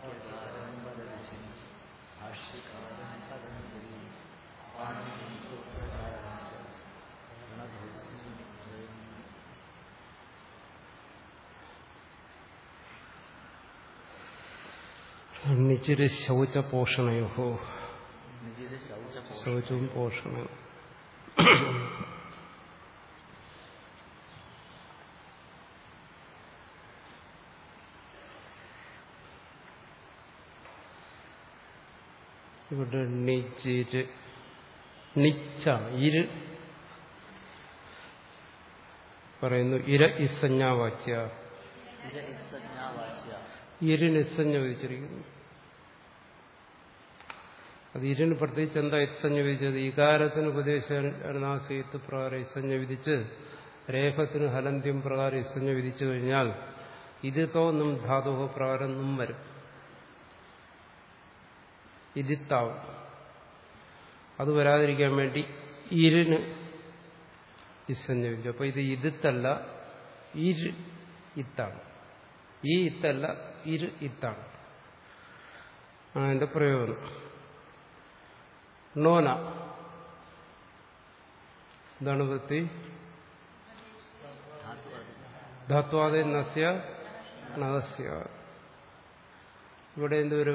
ഭാഷ്യകാരം വദർശിനി ഭാഷ്യകാരം പദംജലി പാണിനിം സൂത്രകാരം ഗുണഭൂഷണം സ്വയം നിച്ചിരി ശൗചപോഷണയോ നിജിത ശൗച ശൗചവും പോഷണം ഇവിടെ നിച്ചിര് നിച്ചാണ് ഇര് പറയുന്നു ഇര ഇസഞ്ഞാവാച്യ ഇര ഇസജ്ഞാവാച്യ ഇരിന് ഇസഞ്ഞ വിധിച്ചിരിക്കുന്നു അത് ഇരുന്ന് പ്രത്യേകിച്ച് എന്താ ഇസഞ്ഞ വിധിച്ചത് ഇകാരത്തിന് ഉപദേശനാസീത്ത് പ്രകാരം ഇസഞ്ഞ വിധിച്ച് രേഖത്തിന് ഹലന്ത്യം പ്രകാരം ഇസഞ്ഞ വിധിച്ചു കഴിഞ്ഞാൽ ഇത് തോന്നും ധാതുഹ പ്രകാരം നും വരും ഇതിത്താവും അത് വരാതിരിക്കാൻ വേണ്ടി ഇരുന്ന് ഇസഞ്ഞ വിധിച്ചു അപ്പൊ ഇത് ഇതിത്തല്ല ഇര് ഇത്താണ് ഈ ഇത്തല്ല ഇരു ഇത്താണ് ആണ് എന്റെ പ്രയോജനം നോന എന്താണ് വൃത്തി ധാത്വാദി നസ്യ നഗസ്യ ഇവിടെ എന്തുവരും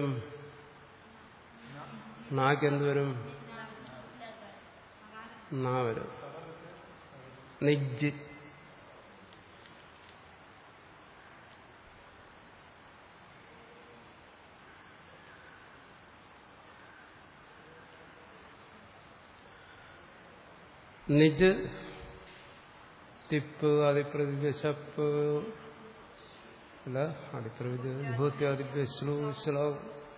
നാക്ക് എന്തുവരും നാ വരും നിജ് നിജ് തിപ്പ് അതിപ്രതിശപ്പ് അല്ല അതിപ്രവിഭൂത്യാദിപ്യശ്ലൂ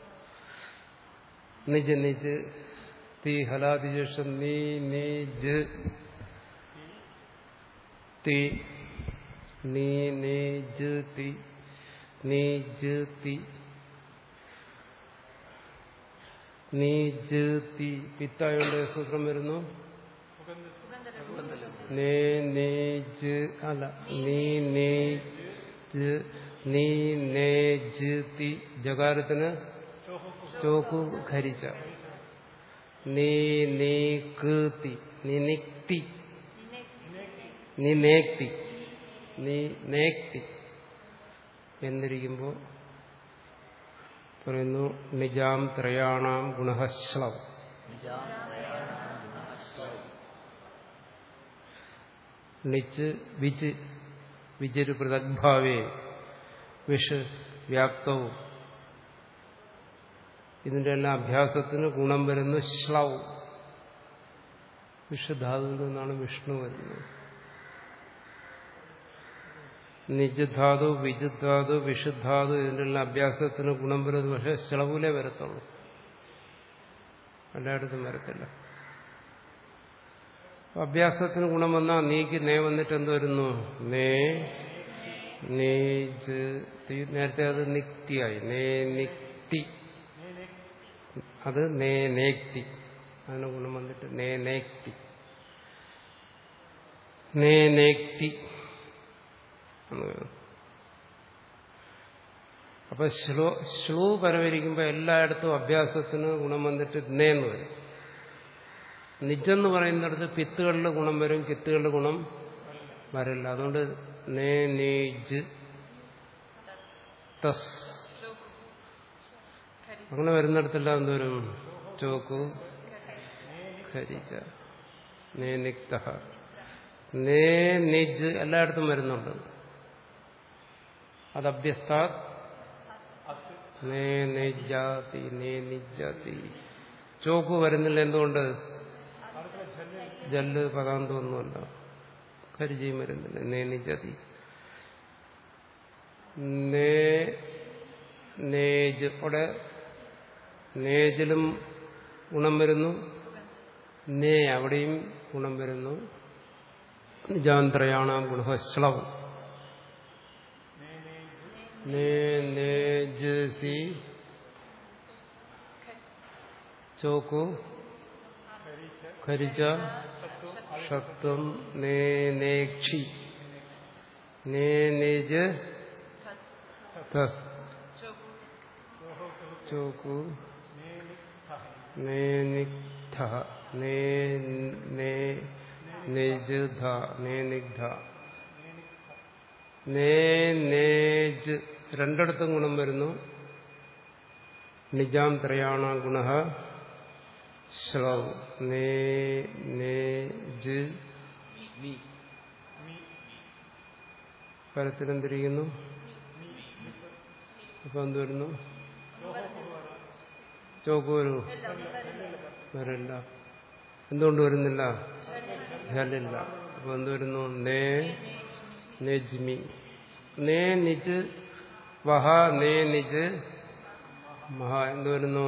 നിജ് നിജ് തി ഹലാദിശേഷം നീ നിജ് തി നീ നിജ് തി നിജ് തി നീജ് തി പിത്തായുടെ സൂത്രം വരുന്നു നേ നേജ് അല്ല നീ നേജ് നീ നേജ് തി ജകാരത്തിന് ചോക്കു ഖരിച്ച നീ നീക്തി നിനിക്തി നീ നേക്തി നീ നേക്തി എന്നിരിക്കുമ്പോൾ പറയുന്നു നിജാം ത്രയാണാം ഗുണശ്ലവ് നിജാം നിച്ച് വിച്ച് വിചരു പൃഥഗ്ഭാവേ വിഷ് വ്യാപ്തവും ഇതിന്റെ എല്ലാം അഭ്യാസത്തിന് ഗുണം വരുന്നു ശ്ലൗ വിഷുധാതുവിൽ നിന്നാണ് വിഷ്ണു വരുന്നത് നിജധാതു വിജുധാതു വിഷുധാതു ഇതിന്റെ എല്ലാം അഭ്യാസത്തിന് ഗുണം വരുന്നത് പക്ഷെ ശ്ലവിലേ വരത്തുള്ളൂ എല്ലായിടത്തും വരത്തില്ല അഭ്യാസത്തിന് ഗുണം വന്നാൽ നീക്ക് നേ വന്നിട്ട് എന്ത് വരുന്നു നേ നീജ് നേരത്തെ അത് നിക്തിയായി നേ നിക്തി അത് നേ നേക്തി അതിന് ഗുണം വന്നിട്ട് നേ നേക്തി നേ നേക്തി എന്ന് വരും അപ്പൊ ശ്ലോ ശ്ലൂ പരവരിക്കുമ്പോൾ എല്ലായിടത്തും അഭ്യാസത്തിന് ഗുണം വന്നിട്ട് നേന്ന് വരും നിജെന്ന് പറയുന്നിടത്ത് പിത്തുകളുടെ ഗുണം വരും കിത്തുകളുടെ ഗുണം വരില്ല അതുകൊണ്ട് നേ നീജ് തസ് അങ്ങനെ വരുന്നിടത്തെല്ലാം എന്തോരും ചോക്കു ഖരിച്ച നേ നിക്ത നേ നിജ് എല്ലായിടത്തും വരുന്നുണ്ട് അത് അഭ്യസ്താത് നേ നിജാതി നേ നിജാതി ചോക്ക് വരുന്നില്ല എന്തുകൊണ്ട് ജല്ല് പദാന്തമൊന്നുമല്ല കരിജയും വരുന്നില്ല നേ നിജതി നേ നേജ് അവിടെ നേജിലും ഗുണം വരുന്നു നേ അവിടെയും ഗുണം വരുന്നു നിജാന്തരയാണ് ഗുണശ്ലവ് നേ നേജ് സി ചോക്കു ഖരിച്ച ഷത്വം നേ നേക്ഷി നേ നേജ് തസ് ചോക്കു നേ നിഗ്ധ നേ നേ നിജ് ധ നേ നിഗ്ധ നേ നേജ് രണ്ടിടത്തും ഗുണം വരുന്നു നിജാം ത്രയാണ ഗുണ ശ്ലൗ നേ നേജ് മീ പരത്തിലെന്തിരിക്കുന്നു അപ്പൊ എന്ത് വരുന്നു ചോക്കൂരു വരില്ല എന്തുകൊണ്ട് വരുന്നില്ല ജലില്ല അപ്പൊ എന്ത് വരുന്നു നേ നെജ്മി നേ നിജ് വഹ നേ നിജ് മഹ എന്ത് വരുന്നു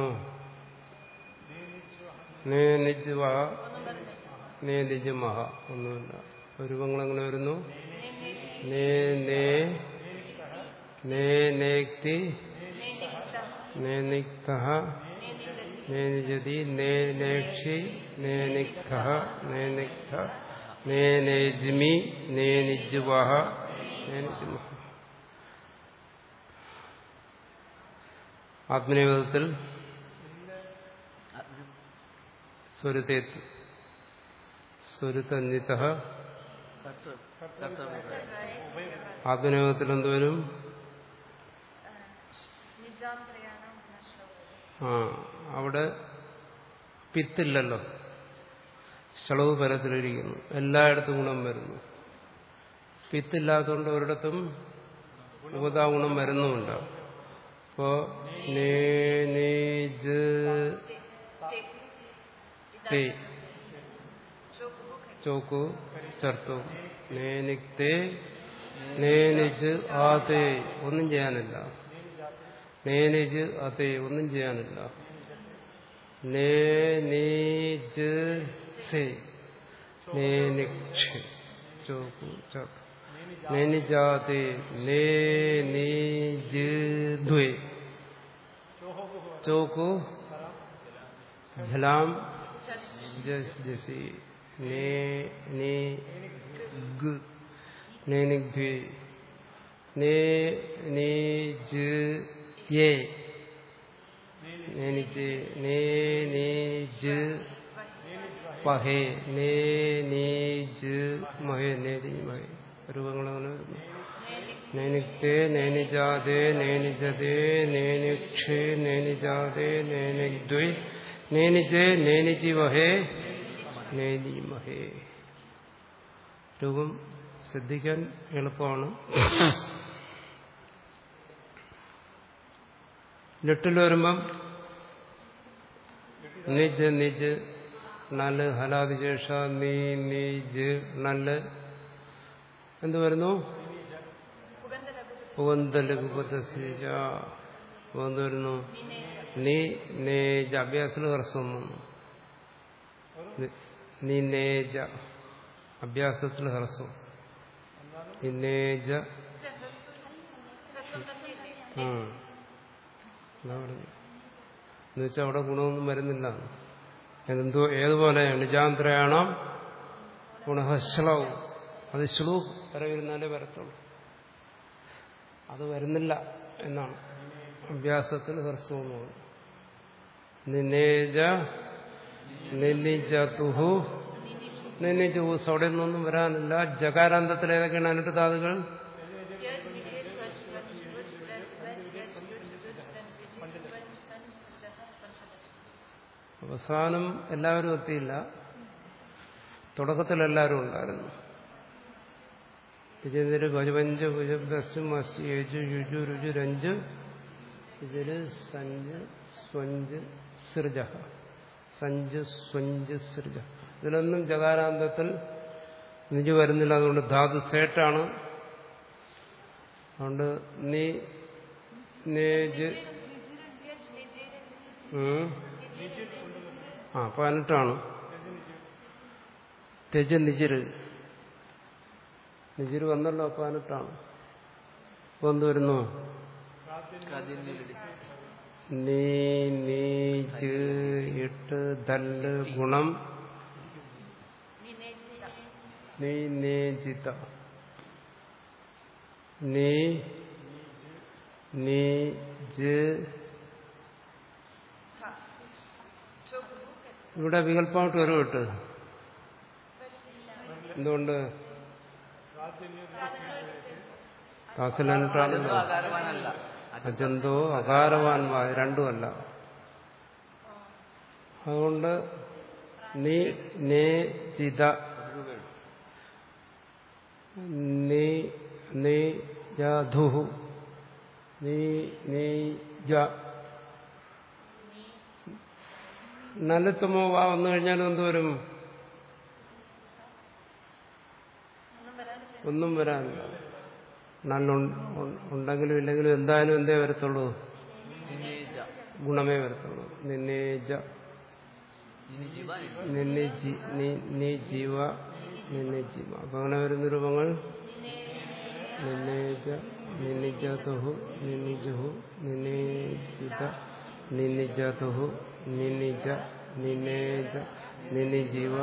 നേ നിജ് വഹ നേ നിജ് മഹ ഒന്നുമില്ല രൂപങ്ങൾ എങ്ങനെ വരുന്നു നേ നേ നേ നേക്തി നേ നിക്ത നേ നിജതി നേ നേക്ഷി നേ നിക്ത നേ നിക്ത നേ നേജ്മി നേ നിജ്വഹ നേ നിജ്മഹ ആത്മനിവേദത്തിൽ സ്വരുത്തെ സ്വരുത്തഞ്ജിത കർത്തൃ കർത്തവ്യ ആത്മനിയോഗത്തിൽ എന്തുവരും ആ അവിടെ പിത്തില്ലല്ലോ ശളവ് പരത്തിലിരിക്കുന്നു എല്ലായിടത്തും ഗുണം വരുന്നു പിത്തില്ലാത്തതുകൊണ്ട് ഒരിടത്തും ഉപതാഗുണം വരുന്നുമുണ്ട് അപ്പോ നേ നീജ് തേ ചോക്കു ചേർത്തു നേനിക്തേ നേനിജ് ആതേ ഒന്നും ചെയ്യാനില്ല നേനിജ് അതേ ഒന്നും ചെയ്യാനില്ല നേനീജ് സേ നേനിക്ഷേ ചോക്കു ചേർത്തു നേനിജാതേ നേനിജ് ദ്വേ ചോക്കു ഝലാം ജസ് ജസി നേ നേ ഗ നേനിഗ്ധ്വേ നേ നീജ് യേ നേനിജ് നേ നീജ് പഹേ നേ നീജ് മഹേ നേതി മഹേ രൂപങ്ങളങ്ങനെ വരുന്നു നേനിക്തേ നേനിജാതേ നേനിജതേ നേനിക്ഷേ നേനിജാതേ നേനിഗ്ദ്വേ നേനിജേ നേനിജി വഹേ നേനിമഹേ രൂപം ശ്രദ്ധിക്കാൻ എളുപ്പമാണ് ലിട്ടിൽ വരുമ്പം നിജ് നിജ് നല് ഹലാദിശേഷ നീ നീജ് നല് എന്ത് വരുന്നു പുവന്തലഘുപതീജ എന്ത് വരുന്നു നീ നേജ അഭ്യാസത്തിൽ ഹ്രസ്വം വന്നു നിനേജ അഭ്യാസത്തിൽ ഹ്രസ്വം നിനേജ ആ എന്താ പറഞ്ഞു എന്നുവെച്ചാൽ അവിടെ ഗുണമൊന്നും വരുന്നില്ല എന്തോ ഏതുപോലെ നിജാന്ത്രയാണം ഗുണഹശ്ലവും അത് ശ്ലൂ വരെ വരുന്നാലേ വരത്തുള്ളൂ അത് വരുന്നില്ല എന്നാണ് അഭ്യാസത്തിൽ ഹ്രസ്വം എന്ന് പറഞ്ഞു നിനേജ നിന്നിജതുഹു നിന്നിജുഹൂസ് അവിടെ നിന്നൊന്നും വരാനില്ല ജകാരാന്തത്തിൽ ഏതൊക്കെയാണ് അതിന്റെ ധാതുകൾ അവസാനം എല്ലാവരും എത്തിയില്ല തുടക്കത്തിൽ എല്ലാവരും ഉണ്ടായിരുന്നു ഇതിന് ഭജപഞ്ച് ഭുജബ്ദസ്സും അസ്തി യജു യുജു രുജു രഞ്ച് ഇതില് സഞ്ച് സ്വഞ്ച് സൃജ സഞ്ച് സ്വഞ്ച് സൃജ ഇതിലൊന്നും ജകാരാന്തത്തിൽ നിജ് വരുന്നില്ല അതുകൊണ്ട് ധാതു സേട്ടാണ് അതുകൊണ്ട് നീ നേജ് ഉം. ആ പതിനെട്ടാണ് തെജ് നിജിര് നിജിര് വന്നല്ലോ പതിനെട്ടാണ് ഇപ്പൊ എന്ത് വരുന്നു കാതിന്നിലടി നീ നീച്ച് ഇട്ട് ദല്ല് ഗുണം നീ നേജിത നീ നീ ജ് ഇവിടെ വികല്പമായിട്ട് വരും ഇട്ട് എന്തുകൊണ്ട് താസലൻട്രാണ് അതെന്തോ അകാരവാനല്ല അജന്തോ അകാരവാൻവായ രണ്ടുമല്ല അതുകൊണ്ട് നീ നേ ചിത നീ നീ ജധുഹു നീ നീ ജ നലുത്തമോ വാ വന്നു കഴിഞ്ഞാലും എന്തുവരും ഒന്നും വരാനില്ല നല്ലുണ്ടെങ്കിലും ഇല്ലെങ്കിലും എന്തായാലും എന്തേ വരത്തുള്ളൂ നിന്നേജ ഗുണമേ വരത്തുള്ളൂ നിന്നേജ ഇനി ജീവ നിന്നെ ജി നീ- നീ ജീവ നിന്നെ ജീവ അപ്പൊ അങ്ങനെ വരുന്ന രൂപങ്ങൾ നിന്നേജ നിന്നിജതുഹു നിന്നിജുഹു നിന്നേജിത നിന്നിജതുഹു നിന്നിജ നിന്നേജ നിന്നിജീവ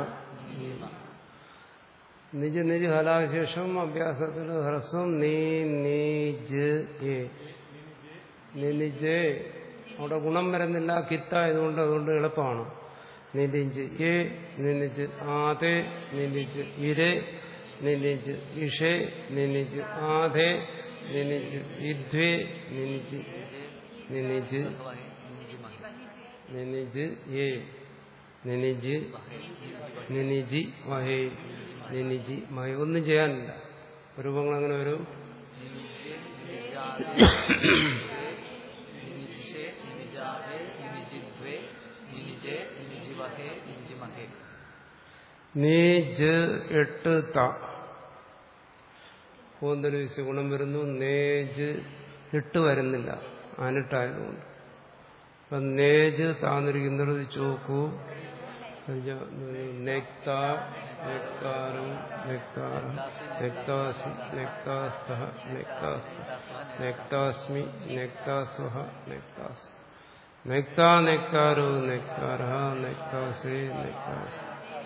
നിജ നിജ ഹലാശേഷം അഭ്യാസത്തിൽ ഹ്രസ്വം നീ നീജ് ഏ നിനിജ് അവിടെ ഗുണം വരുന്നില്ല കിത്തായതുകൊണ്ട് അതുകൊണ്ട് എളുപ്പമാണ് നിനിജ് ഏ നിനിജ് ആതേ നിനിജ് ഇരേ നിനിജ് ഇഷേ നിനിജ് ആധേ നിനിജ് ഇദ്വേ നിനിജ് നിനിജ് നിനിജ് ഏ നിനിജ് നിനിജി വഹേ നിനിജി മഹേ ഒന്നും ചെയ്യാനില്ല രൂപങ്ങൾ അങ്ങനെ വരും നിനിജിഷേ നിനിജാഹേ നിനിജിദ്വേ നിനിജേ നിനിജിവഹേ നിനിജിമഹേ നീ ജ് എട്ട് ത കൂന്തൽ വിശ ഗുണം വരുന്നു നേജ് ഇട്ട് വരുന്നില്ല അനിട്ടായതുകൊണ്ട് അപ്പൊ നേജ് താന്നിരിക്കുന്നത് ചോക്കു നെക്ത നെക്താരം നെക്താരം നെക്താസി നെക്താസ്ത നെക്താസ്ത നെക്താസ്മി നെക്താസ്വഹ നെക്താസ് നെക്താ നെക്താരോ നെക്താര നെക്താസേ നെക്താസ്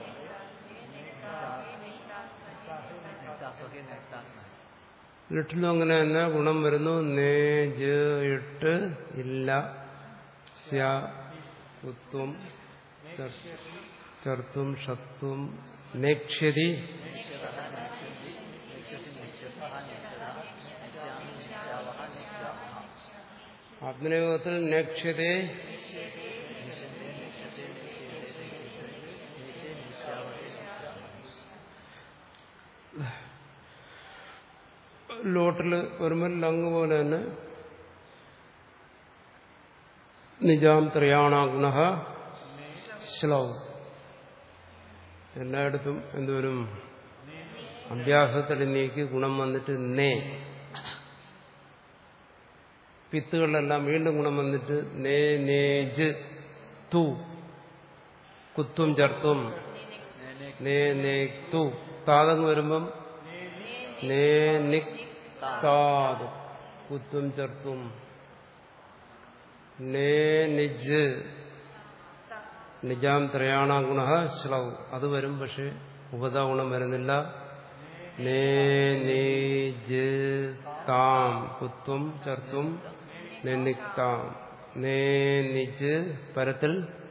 നേതാസ്വഹേ നേതാസ്മഹേ ലിട്ടിലും അങ്ങനെ തന്നെ ഗുണം വരുന്നു നേജ് ഇട്ട് ഇല്ല സ്യ ഉത്വം ചർത്തും ഷത്വം നേക്ഷ്യതി ആത്മനിയോഗത്തിൽ നേക്ഷ്യതേ ലോട്ടില് വരുമ്പോൾ ലങ് പോലെ തന്നെ നിജാം ത്രയാണ ഗുണ ശ്ലൗ എല്ലായിടത്തും എന്തോരും അഭ്യാസത്തിലേക്ക് ഗുണം വന്നിട്ട് നേ പിത്തുകളിലെല്ലാം വീണ്ടും ഗുണം വന്നിട്ട് നേ നേജ് തു കുത്തും ചർത്തും നേ നേ തു താതങ്ങ് വരുമ്പം നേ നിക് താത് കുത്തും ചർത്തും നേ നിജ് നിജാം ത്രയാണ ഗുണ ശ്ലൗ അത് വരും പക്ഷെ ഉപതാ ഗുണം വരുന്നില്ല നേ നീജ് താം കുത്തും ചർത്തും നിന്നിക്താം നേ നിജ് പരത്തിൽ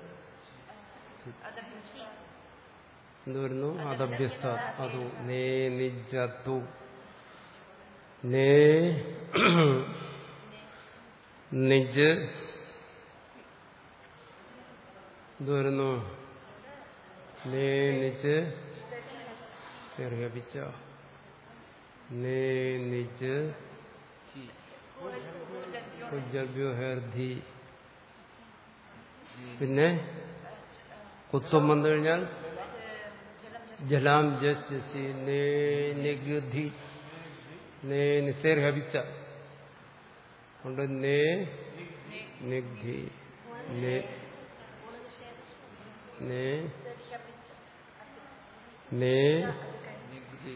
എന്ത് വരുന്നു അതഭ്യസ്ത അതു നേ നിജതു നേ നിജ് എന്ത് വരുന്നു നേ നിജ് ചെറിയപിച്ച നേ നിജ് ഉജ്ജൽഭ്യോഹർധി പിന്നെ കുത്തും വന്നു കഴിഞ്ഞാൽ ജലാം ജസ് ജസി നേ നിഗധി നേ നിസേർ ഹബിച്ച കൊണ്ട് നേ നിഗ്ധി നേ നേ നേ നിഗ്ധി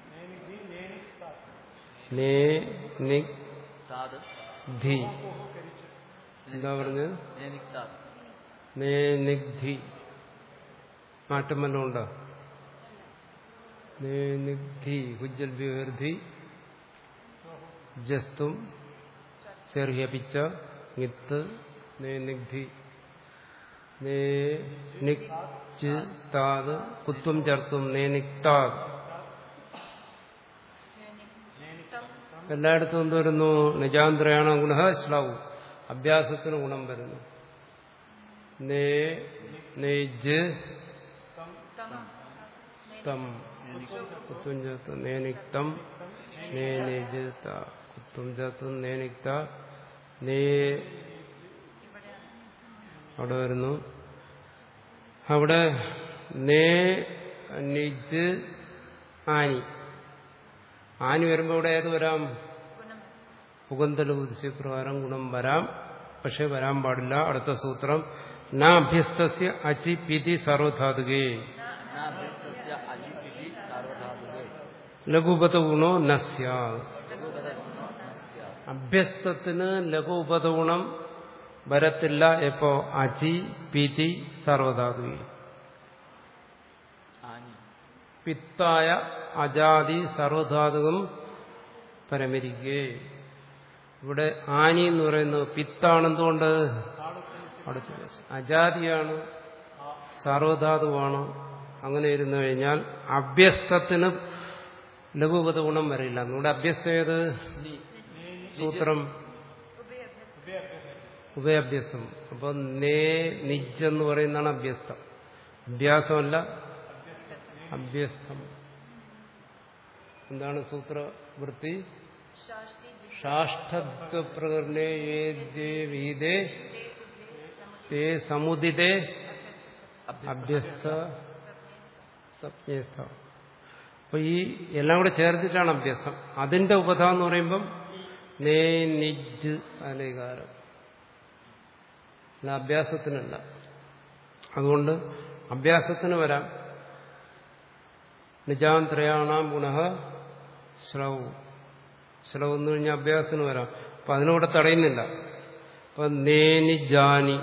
നേ നിഗ് താത് ധി എന്താ പറഞ്ഞത് നേനിക്താത് നേ നിഗ്ധി മാറ്റം വല്ലതും ഉണ്ടോ നേ നിഗ്ധി ഹുജ്ജൽ വിഹർധി ജസ്തും സെർഹ്യപിച്ച നിത്ത് നേ നിഗ്ധി നേ നിക് ച് താത് കുത്വം ചേർത്തും നേ നിക്താത് എല്ലായിടത്തും എന്ത് വരുന്നു നിജാന്തരയാണ് ഗുണ ശ്ലവ് അഭ്യാസത്തിന് ഗുണം വരുന്നു നേ നെയ്ജ് തം കുത്തും ചേർത്ത് നേനിക്തം നേനിജ് ത കുത്തും ചേർത്ത് നേനിക്ത നേ അവിടെ വരുന്നു അവിടെ നേ നിജ് ആനി ആനി വരുമ്പോൾ ഇവിടെ ഏത് വരാം പുകന്തല ഉദ്ദേശപ്രകാരം ഗുണം വരാം പക്ഷെ വരാൻ പാടില്ല അടുത്ത സൂത്രം ന അഭ്യസ്തസ്യ അചി പിതി സർവധാതുകേ നാഭ്യസ്തസ്യ അജിപിതി സാർവധാതുകേ ലഘുപത ഗുണോ നസ്യ ലഘുപദഗുണോ നസ്യ അഭ്യസ്തത്തിന് ലഘുപത ഗുണം വരത്തില്ല എപ്പോ അചി പിതി സർവധാതുകേ ആനി പിത്തായ അജാതി സർവധാതുകം പരമരിക്കേ ഇവിടെ ആനി എന്ന് പറയുന്നത് പിത്താണെന്തുകൊണ്ട് അടുത്ത ദിവസം അജാതിയാണ് സർവധാതുവാണ് അങ്ങനെ ഇരുന്നു കഴിഞ്ഞാൽ അഭ്യസ്തത്തിന് ലഘുപത ഗുണം വരില്ല നമ്മുടെ അഭ്യസ്തം ഏത് നി സൂത്രം ഉഭയഭ്യസ്തം അപ്പൊ നേ നിജ് എന്ന് പറയുന്നതാണ് അഭ്യസ്തം അഭ്യാസമല്ല അഭ്യസ്തം എന്താണ് സൂത്രവൃത്തി ഷാഷ്ഠത്വ പ്രകരണേ ഏതേ വീതേ തേ സമുദിതേ അഭ്യസ്ത സപ്ഞേസ്ഥ അപ്പൊ ഈ എല്ലാം കൂടെ ചേർത്തിട്ടാണ് അഭ്യസ്തം അതിന്റെ ഉപധ എന്ന് പറയുമ്പം നേ നിജ് അനേകാരം അല്ല അഭ്യാസത്തിനല്ല അതുകൊണ്ട് അഭ്യാസത്തിന് വരാം നിജാന്ത്രയാണാം ഗുണ ശ്രവ് ശ്രവ് എന്ന് കഴിഞ്ഞാൽ അഭ്യാസത്തിന് വരാം അപ്പൊ അതിനൂടെ തടയുന്നില്ല അപ്പൊ നേനി ജാനി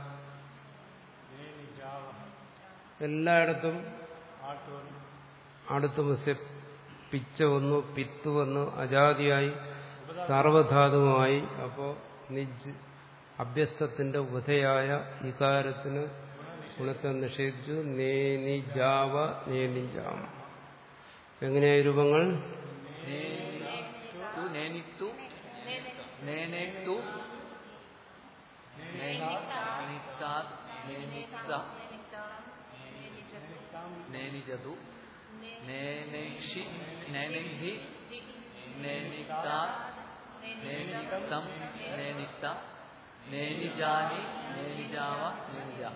എല്ലായിടത്തും അടുത്ത് മസ്യ പിച്ച വന്നു പിത്ത് വന്നു അജാതിയായി സർവധാതുവായി അപ്പോ നിജ് അഭ്യസ്തത്തിന്റെ ഉപധയായ ഇകാരത്തിന് ഗുണത്തെ നിഷേധിച്ചു നേനിജാവ നേനിജാമ എങ്ങനെയായി രൂപങ്ങൾ നേനിക്തു നേനിക്തു നേനേക്തു നേനിക്താത് നേനിക്ത നേനിജതു നേനേക്ഷി നേനിഹി നേനിക്താത് നേനിക്തം നേനിക്ത നേനിജാനി നേനിജാവ നേനിജാ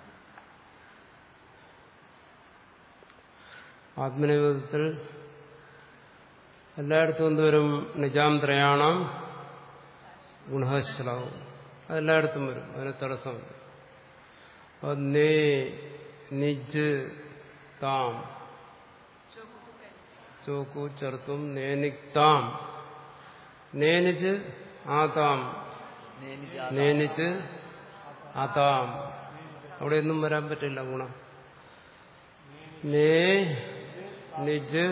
ആത്മനിവേദത്തിൽ എല്ലായിടത്തും എന്തുവരും നിജാം ത്രയാണം ഗുണശ്ലാവും അതെല്ലായിടത്തും വരും അതിന് തടസ്സമില്ല അപ്പൊ നേ നിജ് താം ചോക്കു ചെറുത്തും നേനിക്താം നേനിച്ച് ആതാം നേനിജാ നേനിച്ച് ആതാം അവിടെ ഒന്നും വരാൻ പറ്റില്ല ഗുണം നേ നിജ്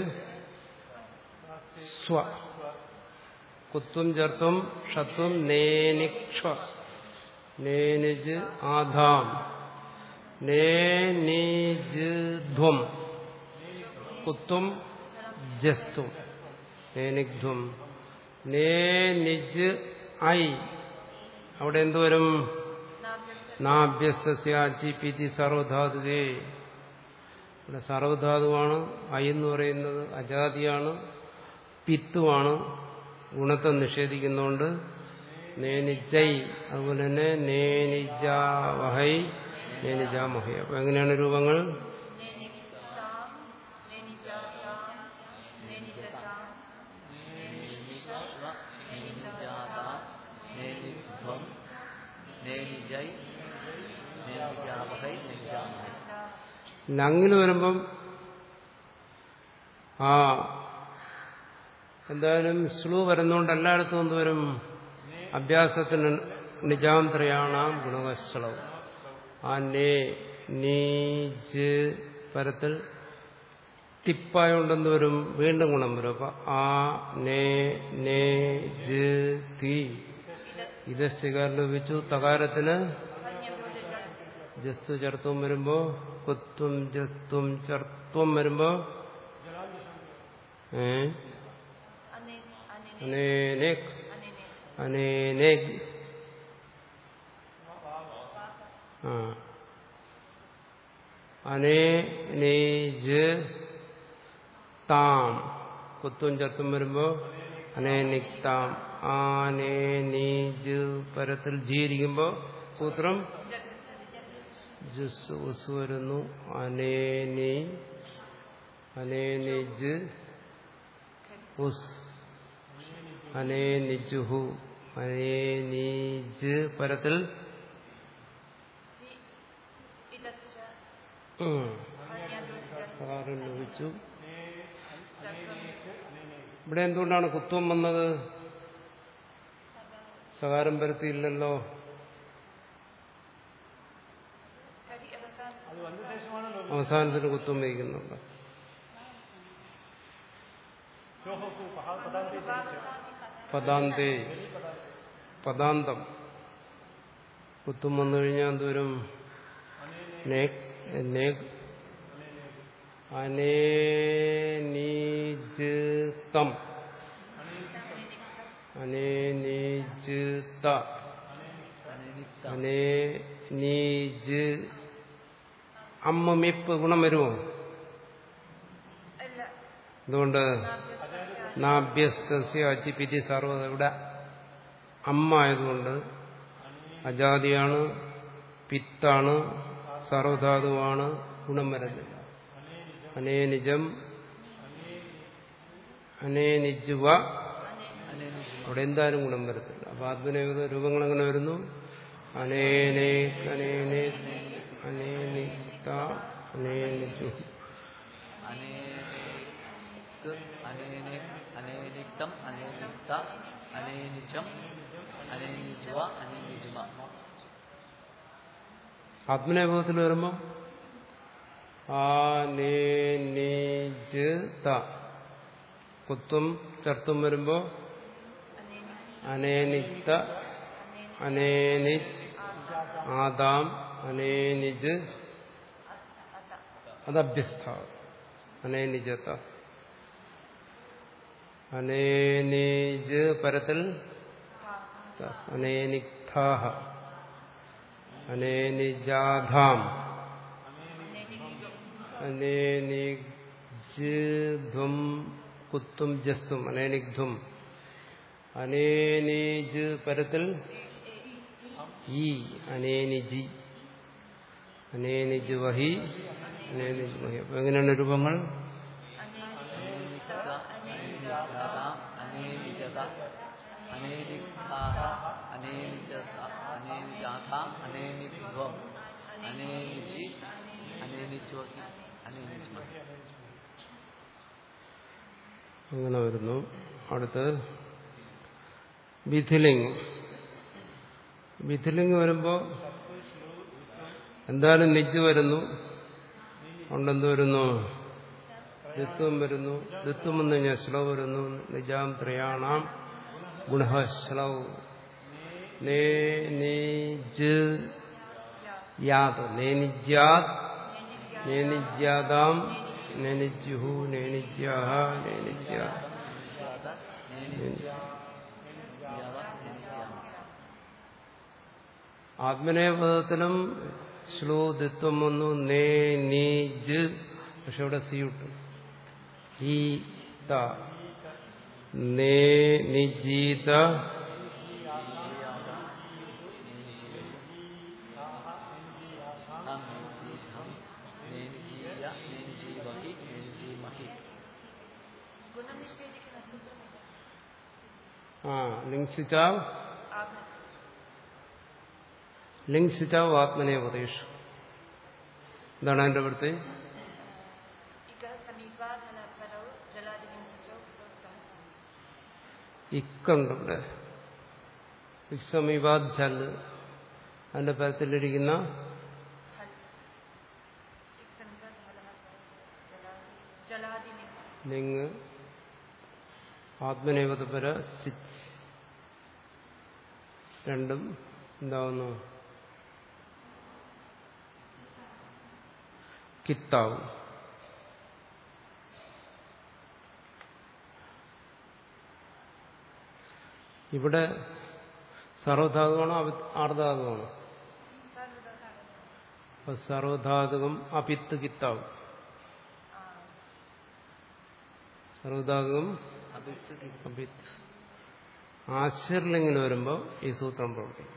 സ്വ കുത്വം ചേർത്തും ഷത്വം നേനിക്ഷ നേനിജ് ആധാം നേനിജ് ധ്വം കുത്വം ജസ്തും നേനിഗ്ധ്വം നേനിജ് ഐ അവിടെ എന്തുവരും നാഭ്യസ്തസ്യാചി പിതി സർവധാതുവേ ഇവിടെ സർവധാതുവാണ് ഐ എന്ന് പറയുന്നത് അജാതിയാണ് പിത്തുമാണ് ഗുണത്തെ നിഷേധിക്കുന്നതുകൊണ്ട് നേനിജൈ അതുപോലെ തന്നെ നേനിജാവഹൈ നേനിജാമഹൈ അപ്പൊ എങ്ങനെയാണ് രൂപങ്ങൾ നേനിശ്വ നേനിജാത നേനിധ്വം നേനിജൈ നേനിജാവഹൈ നേനിജാമഹൈ ലങ്ങിൽ വരുമ്പം ആ എന്തായാലും സ്ലൂ വരുന്നതുകൊണ്ട് എല്ലായിടത്തും എന്തുവരും അഭ്യാസത്തിന് നിജാന്തരയാണ് ഗുണകശ്ലവ് ആ നേ നീജ് പരത്തിൽ തിപ്പായോണ്ടെന്ന് വരും വീണ്ടും ഗുണം വരും അപ്പൊ ആ നേ നേ ജ് തി ഇത് സ്ഥികാരം ലഭിച്ചു തകാരത്തിന് ജസ്തു ചർത്തം വരുമ്പോ കുത്വം ജസ്ത്വം ചർത്തം വരുമ്പോ ഏ അനേനേക് അനേനേക് ആ അനേനേജ് താം കുത്തും ചത്തും വരുമ്പോ അനേനിക്താം ആനേനീജ് പരത്തിൽ ജീരിക്കുമ്പോ സൂത്രം ജുസ് ഉസ് വരുന്നു അനേനി അനേനിജ് ഉസ് അനേനിജുഹു അനേനീജ് പരത്തിൽ ഉം. സകാരം ലഭിച്ചു ഇവിടെ എന്തുകൊണ്ടാണ് കുത്വം വന്നത് സകാരം പരത്തിയില്ലല്ലോ അവസാനത്തിന് കുത്വം വഹിക്കുന്നുണ്ട് പദാന്തേ പദാന്തം കുത്തും വന്നു കഴിഞ്ഞാൽ എന്തോരും നേക് നേക് അനേനീജിതം അനേനീജിത അനേനിക്ത അനേനീജ് അമ്മ മിപ്പ് ഗുണം വരുമോ എന്തുകൊണ്ട് നാഭ്യസ്തസ്യ അച്ചിപ്പിതി സർവ്വത ഇവിടെ അമ്മ ആയതുകൊണ്ട് അജാതിയാണ് പിത്താണ് സർവധാതുവാണ് ഗുണം വരുന്നില്ല അനേനിജം അനേനിജുവ അനേനിജ് അവിടെ എന്തായാലും ഗുണം വരത്തില്ല അപ്പൊ ആത്മനേകത രൂപങ്ങൾ എങ്ങനെ വരുന്നു അനേനേ അനേനേ അനേനിക്ത അനേനിജു അനേനിക് അനേനെ അനേനിക്തം അനേനിക്ത അനേനിജം അനേനിജുവ അനേനിജുമ ആത്മനേപത്തിൽ വരുമ്പോ ആനേനിജ് കുത്തും ചർത്തും വരുമ്പോ അനേനിക്ത അനേനിജ് ആദാം അനേനിജ് അതഭ്യസ്ഥ അനേനിജത അനേനിജ് പരത്തിൽ അനേനിക്താഹ അനേനിജാധാം അനേനിജ്ധ്വം കുത്തും ജസ്തും അനേനിഗ്ധ്വം അനേനീജ് പരത്തിൽ ഈ അനേനിജി അനേനിജ് വഹി അനേനിജ് വഹി അപ്പൊ എങ്ങനെയാണ് രൂപങ്ങൾ അനേനിക്ത അനേനിജാത അനേനിജത അനേനിക്താഹ അനേനിജസ അനേനിജാത അനേനിധ്വം അനേനിജി അനേനിജ്വഹി അനേനിജ്മഹി അങ്ങനെ വരുന്നു അടുത്ത് വിധിലിംഗ് വിധിലിംഗ് വരുമ്പോ എന്തായാലും നിജ് വരുന്നു ഉണ്ടെന്ത് വരുന്നു ഋത്വം വരുന്നു ഋത്വം വന്നു കഴിഞ്ഞാൽ ശ്ലോ വരുന്നു നിജാം ത്രയാണാം ഗുണ ശ്ലൗ നേ നിജ് യാത് നേനിജ്യാത് നേനിജ്യാതാം നേനിജ്യുഹു നേനിജ്യാഹ നേനിജ്യാ ജാത നേനിജ്യാവ നേനിജ്യാമ ആത്മനേപദത്തിലും ശ്ലോ ദിത്വം വന്നു നേ നീജ് പക്ഷെ ഇവിടെ സിയുട്ട് ഈ ത നേ നിജീത അം നേനിജീധം നേനിജീയ നേനിജീവഹി നേനിജീമഹി ആ ലിംഗിച്ചാവ് ലിംഗിച്ചാവ് ആത്മനേപദേശം എന്താണ് അതിന്റെ വൃത്തി ഇക്കുണ്ട് ഇവിടെ ഇക്സമീപാദ് ചല് അതിന്റെ പരത്തിലിരിക്കുന്ന ലിംഗ് ആത്മനേപതപര സിച്ച് രണ്ടും എന്താവുന്നു കിത്താവും ഇവിടെ സർവധാതുവാണോ അവി- ആർധാതുവാണോ അപ്പൊ സർവധാതുകം അപിത്ത് കിത്താവും സർവധാതുകം അഭിത്ത് കി- അപിത്ത് ആശ്ചര്യലിംഗിന് വരുമ്പോൾ ഈ സൂത്രം പ്രവർത്തിക്കും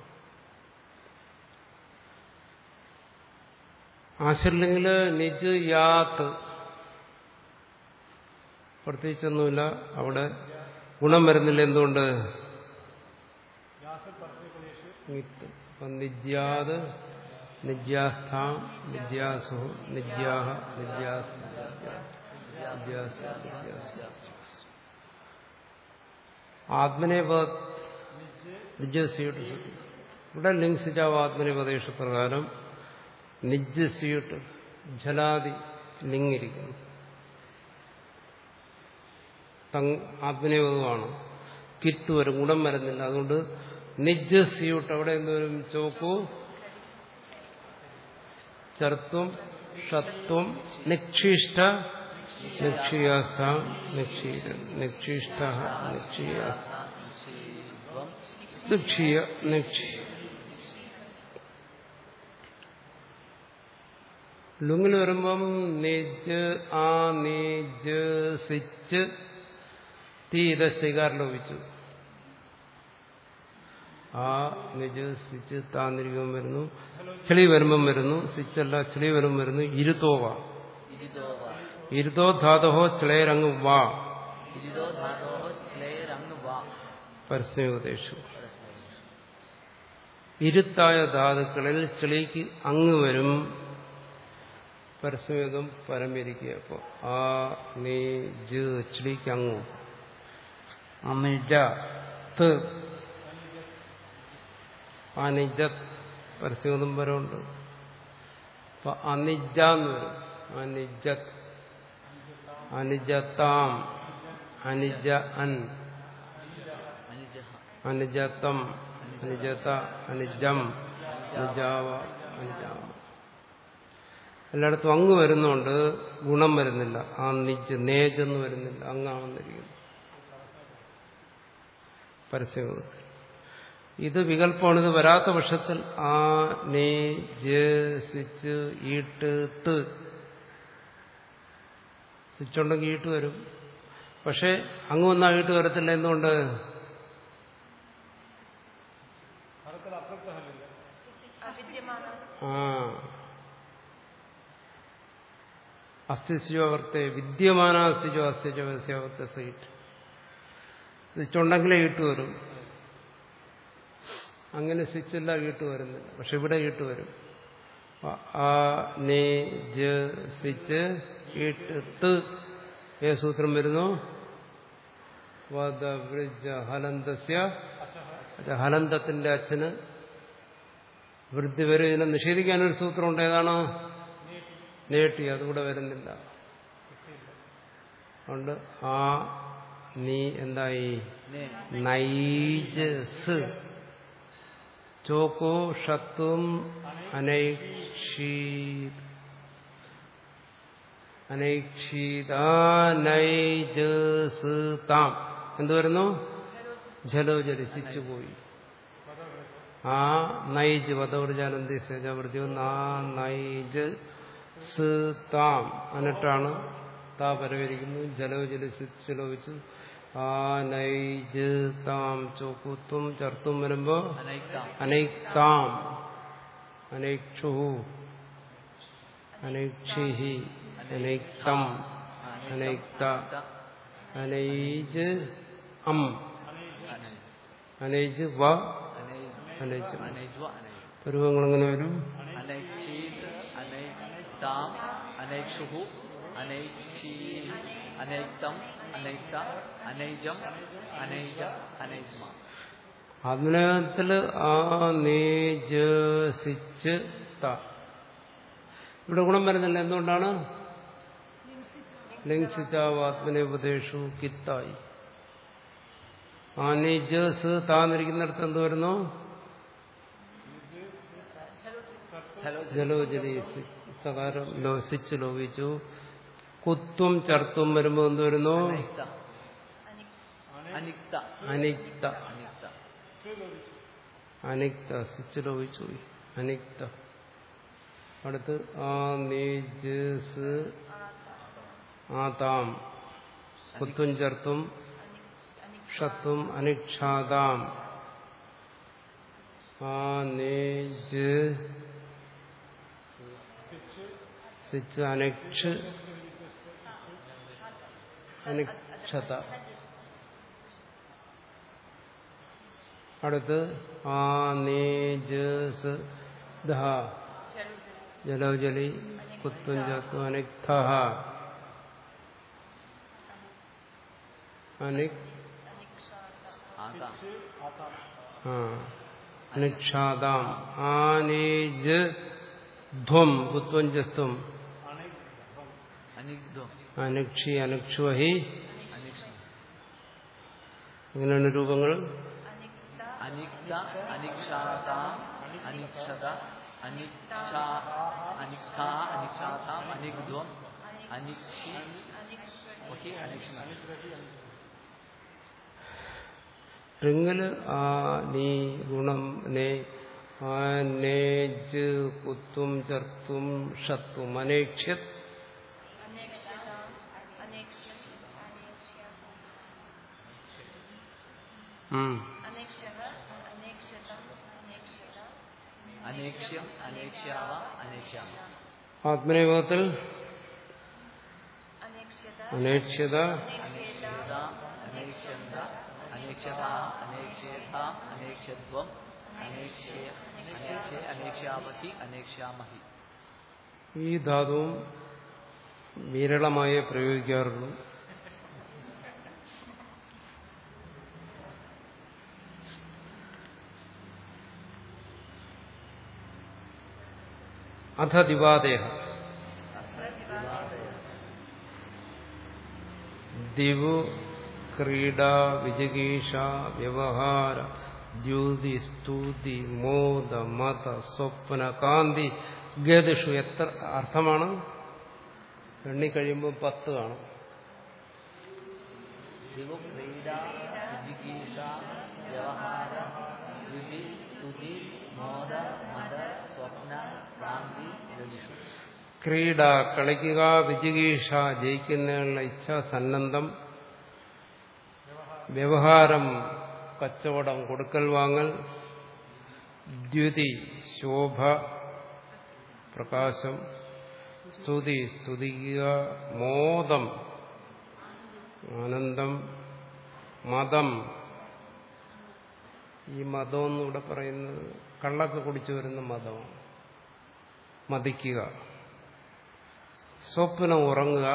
ആശ്ചര്യലിംഗില് നിജ് യാത്ത് പ്രത്യേകിച്ചൊന്നുമില്ല അവിടെ ഗുണം വരുന്നില്ല എന്തുകൊണ്ട് നിത്ത്. അപ്പൊ നിജ്യാത് നിജ്യാസ്ഥാം നിജ്യാസു നിജ്യാഹ നിജ്യാസ് നിജ്യാസ് നിജ്യാസ് ആത്മനേപ നിജസ്യൂട്ട് ഇവിടെ ലിംഗസിജാവ് ആത്മനേപദേശ പ്രകാരം നിജസ്യൂട്ട് ജലാദി ലിംഗിരിക്കുന്നു തങ് ആത്മനേപകമാണ് കിത്ത് വരും ഗുണം വരുന്നില്ല അതുകൊണ്ട് നിജസ്യൂട്ട് അവിടെ എന്തുവരും ചോക്കു ചർത്തും ഷത്വം നിക്ഷിഷ്ട നിക്ഷീയാസ്ഥാം നിക്ഷീര നിക്ഷിഷ്ട നിക്ഷീയാസ്ഥ ശിവം നിക്ഷീയ നിക്ഷി ലുങ്ങിൽ വരുമ്പം നിജ് ആ നിജ് സിച്ച് തീ ഇത് സ്വീകാരം ലോപിച്ചു ആ നിജ് സിച്ച് താന്നിരിക്കും വരുന്നു ചെളി വരുമ്പം വരുന്നു സിച്ചല്ല ചെളി വരുമ്പം വരുന്നു ഇരുത്തോവ ഇരിതോവ ഇരുതോ ധാതോഹോ ചിളയരങ്ങ് വാ ഇരിതോ ധാതോഹ ശ്ലേരങ് വാ പരസ്യോപദേശു ഇരുത്തായ ധാതുക്കളിൽ ചെളിക്ക് അങ്ങ് വരും പരസ്യവേദം പരമിരിക്കുക അപ്പോൾ ആ നീ ജ് ചെളിക്ക് അങ്ങും അനിജ ത് അനിജത് പരസ്യവേദം വരമുണ്ട് അപ്പൊ അനിജ എന്ന് വരും അനിജത് അനിജത്താം അനിജ അൻ അനുജഹ അനുജത്തം അനുജത അനുജം അനുജാവ അനുജാവ എല്ലായിടത്തും അങ്ങ് വരുന്നുണ്ട് ഗുണം വരുന്നില്ല ആ നിജ് നേജെന്ന് വരുന്നില്ല അങ്ങാണെന്നിരിക്കുന്നു പരസ്യബോധത്തിൽ ഇത് വികല്പമാണ് ഇത് വരാത്ത പക്ഷത്തിൽ ആ നേ ജ് സിച്ച് ഈട്ട് ത് സിച്ചുണ്ടെങ്കിൽ ഈട്ട് വരും പക്ഷെ അങ്ങ് വന്നാൽ ഈട്ട് വരത്തില്ല എന്തുകൊണ്ട് ആ അസ്ഥിസ്യോവർത്തെ വിദ്യമാനാസ്ഥിജോ അസ്ഥിജോവർത്തെ സീറ്റ് സ്വിച്ചുണ്ടെങ്കിലേ ഈട്ട് വരും അങ്ങനെ സ്വിച്ചില്ല ഈട്ട് വരുന്നില്ല പക്ഷെ ഇവിടെ ഈട്ട് വരും അ- ആ നേ ജ സ്വിച്ച് ഈട്ട് ത് ഏ സൂത്രം വരുന്നു വദ വൃജ ഹലന്തസ്യ അത് ഹലന്തത്തിന്റെ അച്ഛന് വൃദ്ധി വരും ഇതിനെ നിഷേധിക്കാനൊരു സൂത്രമുണ്ട് ഏതാണ് നേട്ടി അതുകൂടെ വരുന്നില്ല അതുകൊണ്ട് ആ നീ എന്തായി നേ നൈജ് സ് ചോക്കോ ഷത്വം അനൈക്ഷീത് അനൈക്ഷീതാനൈജ് സ് താം എന്ത് വരുന്നു ജലോ ജലിച്ചു പോയി ആ നൈജ് വധവർജാനന്ദി സേജാവൃത്തി ആ നൈജ് സ് താം എന്നിട്ടാണ് താ പരവരിക്കുന്നു ജലോ ജലിച്ചു ലോപിച്ചു ആ നൈജ് താം ചോക്കുത്വം ചർത്തും വരുമ്പോ അനൈക്താം അനൈക്താം അനൈക്ഷു അനൈക്ഷി അനൈക്തം അനൈക്ത അനൈജ് അം അനൈജ് വ അനൈജ് അനൈജ്വ അനൈ പരുവങ്ങൾ എങ്ങനെ വരും അനൈക്ഷീത് അനൈക്താം അനൈക്ഷുഹു അനൈക്ഷീ അനൈക്തം അനൈക്ത അനൈജം അനൈജ അനൈജ്മ ആത്മനേപത്തില് ആ നേജ് സിച്ച് ത ഇവിടെ ഗുണം വരുന്നില്ല എന്തുകൊണ്ടാണ് ലിംഗിച്ചാവ് ആത്മനേപദേശു കിത്തായി ആ നിജസ് താന്നിരിക്കുന്നിടത്ത് എന്ത് വരുന്നു ചലോ ജലോ ജലി തകാരം ലോസിച്ച് ലോപിച്ചു കുത്തും ചർത്തും വരുമ്പോ എന്ത് വരുന്നു അനൈക്ത അനിക്ത അനിക്ത അനിക്ത അനിക്ത സിച്ച് ലോപിച്ചു പോയി അനിക്ത അടുത്ത് ആ നീജ് ആതാം കുത്തും ചർത്തും ഷത്തും അനിക്ഷാതാം ആ നീജ് സിച്ച് അനിക്ഷ് അനിക്ഷത അടുത്ത് ആ നീജ് ദഹ ജലോജലി കുത്തും ചത്തും അനിക്ത അനിക് ആതാ ആ അനിക്ഷാതാം ആനേജ് ധ്വം കുത്വം ജസ്ത്വം അനിഗ്ധം അനിക്ഷി അനുക്ഷുവഹി അനിക്ഷ ഇങ്ങനെയാണ് രൂപങ്ങൾ അനിക്ത അനിക്ഷാത അനിക്ഷത അനിക്ഷ അനിക്ഷ അനിക്ഷാതാം അനിഗ്ധ്വം അനിക്ഷി ഓക്കെ അനിക്ഷ റിങ്ങില് ആ നീ ഗുണം നേ ആ നേജ് കുത്തും ചർത്തും ഷത്തും അനേക്ഷ്യത് ഉം. അനേക്ഷ്യം അനേക്ഷ്യാവ അനേക്ഷ്യാമ ആത്മനിയോഗത്തിൽ അനേക്ഷ്യത അനേക്ഷ്യത അനേക്ഷ്യന്ത അനേക്ഷ്യത അനേക്ഷ്യത അനേക്ഷ്യത്വം അനേക്ഷ്യ അനേക്ഷ്യ അനേക്ഷ്യാവഹി അനേക്ഷ്യാമഹി ഈ ധാതുവും വിരളമായേ പ്രയോഗിക്കാറുള്ളൂ അധ ദിവാദേഹ ദിവു ക്രീഡ വിജഗീഷ വ്യവഹാര ദ്യൂതി സ്തുതി മോദ മത സ്വപ്ന കാന്തി ഗതിഷു എത്ര അർത്ഥമാണ് എണ്ണിക്കഴിയുമ്പോൾ പത്ത് കാണും ദിവു ക്രീഡ വിജിഗീഷ വ്യവഹാര രുചി സ്തുതി മോദ മത സ്വപ്ന കാന്തി രതിഷു ക്രീഡ കളിക്കുക വിജിഗീഷ ജയിക്കുന്നതിനുള്ള ഇച്ഛ സന്നദ്ധം വ്യവഹാരം കച്ചവടം കൊടുക്കൽ വാങ്ങൽ ദ്യുതി ശോഭ പ്രകാശം സ്തുതി സ്തുതിക്കുക മോദം ആനന്ദം മതം ഈ മതം എന്നിവിടെ പറയുന്നത് കള്ളൊക്കെ കുടിച്ചു വരുന്ന മതമാണ് മതിക്കുക സ്വപ്നം ഉറങ്ങുക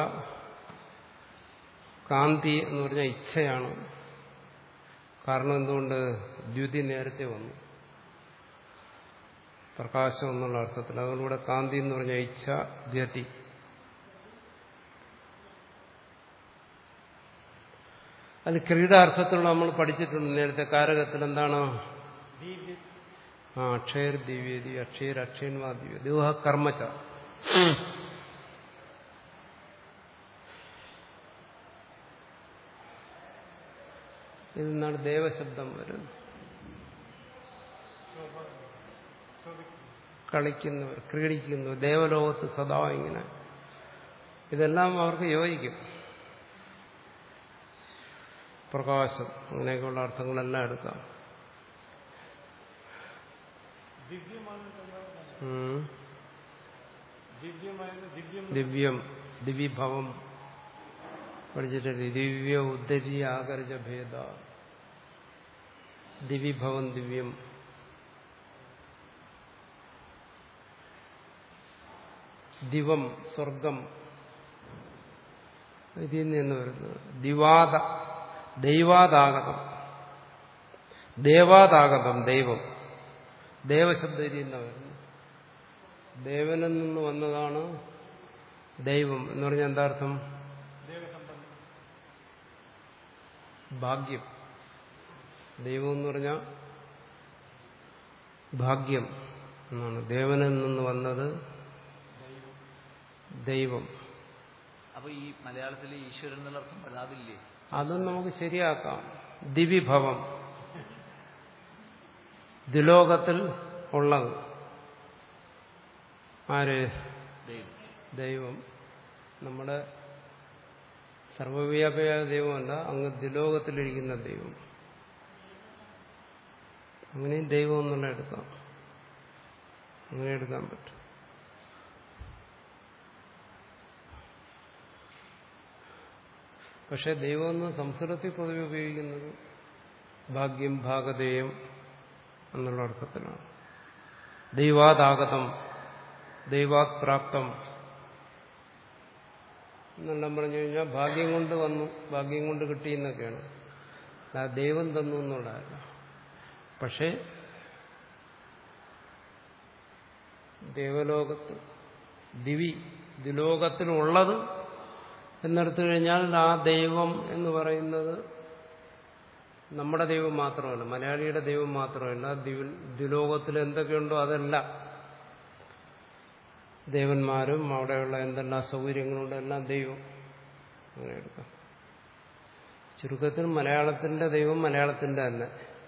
കാന്തി എന്ന് പറഞ്ഞ ഇച്ഛയാണ് കാരണം എന്തുകൊണ്ട് ദ്യുതി നേരത്തെ വന്നു പ്രകാശം എന്നുള്ള അർത്ഥത്തിൽ അതുകൊണ്ടിവിടെ കാന്തി എന്ന് പറഞ്ഞ ഇച്ഛ ദ്യതി അത് ക്രീഡാർത്ഥത്തിലുള്ള നമ്മൾ പഠിച്ചിട്ടുണ്ട് നേരത്തെ കാരകത്തിൽ എന്താണ് ആ അക്ഷയർ ദിവ്യതി അക്ഷയർ അക്ഷയന്മാ ദിവ്യ ദിവ കർമ്മച്ച ഇതിൽ നിന്നാണ് ദേവശബ്ദം വരുന്നത് കളിക്കുന്നവർ ക്രീഡിക്കുന്നവർ ദേവലോകത്ത് സദാ ഇങ്ങനെ ഇതെല്ലാം അവർക്ക് യോജിക്കും പ്രകാശം അങ്ങനെയൊക്കെയുള്ള അർത്ഥങ്ങളെല്ലാം എടുക്കാം ഉം. ദിവ്യം ദിവ്യഭവം പഠിച്ചിട്ടില്ലേ ദിവ്യ ഉദ്ധരി ആകർജ ഭേദ ദിവ്യഭവം ദിവ്യം ദിവം സ്വർഗം ഇതിൽ നിന്ന് വരുന്നത് ദിവാദ ദൈവാദാഗതം ദേവാദാഗതം ദൈവം ദേവശബ്ദം ഇതിൽ നിന്നാണ് വരുന്നത് ദേവനിൽ നിന്ന് വന്നതാണ് ദൈവം എന്ന് പറഞ്ഞാൽ എന്താർത്ഥം ഭാഗ്യം ദൈവം എന്ന് പറഞ്ഞാൽ ഭാഗ്യം എന്നാണ് ദേവനിൽ നിന്ന് വന്നത് ദൈവം അപ്പൊ ഈ മലയാളത്തിൽ ഈശ്വരൻ എന്നുള്ള അർത്ഥം വരുന്നത് അതില്ലേ അതും നമുക്ക് ശരിയാക്കാം ദിവിഭവം ദിലോകത്തിൽ ഉള്ളത് ആര് ദൈവം ദൈവം നമ്മുടെ സർവവ്യാപിയായ ദൈവമല്ല അങ്ങ് ദിലോകത്തിലിരിക്കുന്ന ദൈവം അങ്ങനെയും ദൈവം എന്നുള്ള എടുക്കാം അങ്ങനെ എടുക്കാൻ പറ്റും പക്ഷെ ദൈവം എന്ന് സംസ്കൃതത്തിൽ പൊതുവെ ഉപയോഗിക്കുന്നത് ഭാഗ്യം ഭാഗതേയം എന്നുള്ള അർത്ഥത്തിലാണ് ദൈവാതാഗതം ദൈവാത് പ്രാപ്തം എന്നെല്ലാം പറഞ്ഞു കഴിഞ്ഞാൽ ഭാഗ്യം കൊണ്ട് വന്നു ഭാഗ്യം കൊണ്ട് കിട്ടി എന്നൊക്കെയാണ് ആ ദൈവം തന്നു എന്നുള്ളതല്ല പക്ഷേ ദേവലോകത്ത് ദിവി ദിലോകത്തിലുള്ളത് എന്നെടുത്തു കഴിഞ്ഞാൽ ആ ദൈവം എന്ന് പറയുന്നത് നമ്മുടെ ദൈവം മാത്രമല്ല മലയാളിയുടെ ദൈവം മാത്രമല്ല ദിവ- ദിലോകത്തിൽ എന്തൊക്കെയുണ്ടോ അതെല്ലാം ദേവന്മാരും അവിടെയുള്ള എന്തെല്ലാം സൗകര്യങ്ങളുണ്ട് എല്ലാം ദൈവം അങ്ങനെ എടുക്കാം ചുരുക്കത്തിൽ മലയാളത്തിന്റെ ദൈവം മലയാളത്തിന്റെ തന്നെ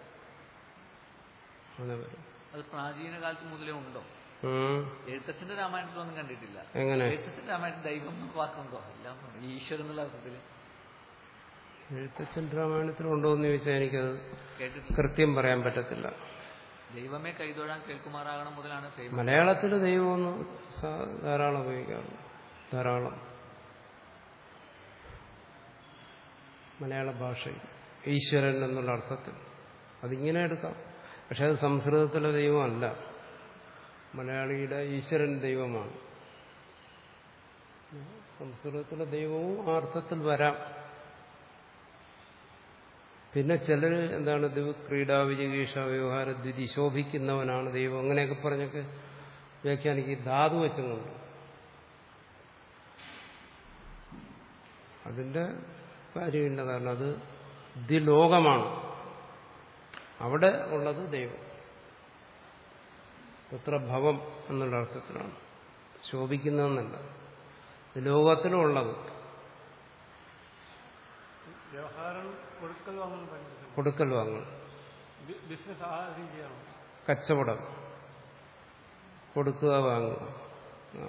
അങ്ങനെ വരും അത് പ്രാചീന കാലത്ത് മുതലേ ഉണ്ടോ ഉം. എഴുത്തച്ഛന്റെ രാമായണത്തിലൊന്നും കണ്ടിട്ടില്ല എങ്ങനെ എഴുത്തച്ഛന്റെ രാമായണത്തിൽ ദൈവം എന്നൊക്കെ വാക്കുണ്ടോ എല്ലാം ഉണ്ട്. ഈശ്വരൻ എന്നുള്ള അർത്ഥത്തിൽ എഴുത്തച്ഛൻ രാമായണത്തിൽ ഉണ്ടോ എന്ന് ചോദിച്ചാൽ എനിക്കത് കേട്ടിട്ടില്ല കൃത്യം പറയാൻ പറ്റത്തില്ല ദൈവമേ കൈതൊഴാൻ കേൾക്കുമാറാകണം മുതലാണ് ഫേമസ് മലയാളത്തിൽ ദൈവമൊന്ന് സാ- ധാരാളം ഉപയോഗിക്കാറുണ്ട് ധാരാളം മലയാള ഭാഷയിൽ ഈശ്വരൻ എന്നുള്ള അർത്ഥത്തിൽ അതിങ്ങനെ എടുക്കാം പക്ഷെ അത് സംസ്കൃതത്തിലെ ദൈവമല്ല മലയാളിയുടെ ഈശ്വരൻ ദൈവമാണ് സംസ്കൃതത്തിലെ ദൈവവും ആ അർത്ഥത്തിൽ വരാം പിന്നെ ചിലർ എന്താണ് ദിവ ക്രീഡാ വിജിഗീഷ വ്യവഹാര ദ്വിതി ശോഭിക്കുന്നവനാണ് ദൈവം അങ്ങനെയൊക്കെ പറഞ്ഞൊക്കെ വ്യാഖ്യാനിക്കും ധാതു വെച്ചുകൊണ്ട് അതിന്റെ കാര്യമില്ല കാരണം അത് ദ്വിലോകമാണ് അവിടെ ഉള്ളത് ദൈവം തത്ര ഭവം എന്നുള്ള അർത്ഥത്തിലാണ് ശോഭിക്കുന്നതെന്നല്ല ഇത് ലോകത്തിലുള്ളത് വ്യവഹാരം കൊടുക്കൽ വാങ്ങൽ പറ്റും കൊടുക്കൽ വാങ്ങൽ ബിസിനസ് ആ രീതിയാണ് കച്ചവടം കൊടുക്കുക വാങ്ങുക ആ.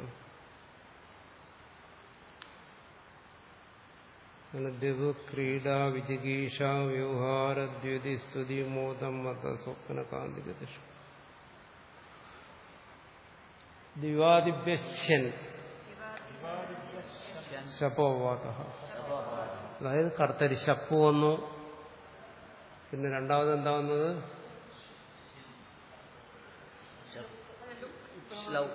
അങ്ങനെ ദിവ ക്രീഡ വിജിഗീഷ വ്യവഹാര ദ്യുതി സ്തുതി മോദം മത സ്വപ്ന കാന്തികതിഷ ദിവാദിഭ്യശ്യൻ ശപോവാത അതായത് കർത്തരി ശപ്പ് വന്നു പിന്നെ രണ്ടാമത് എന്താ വന്നത് ശ്ലൗ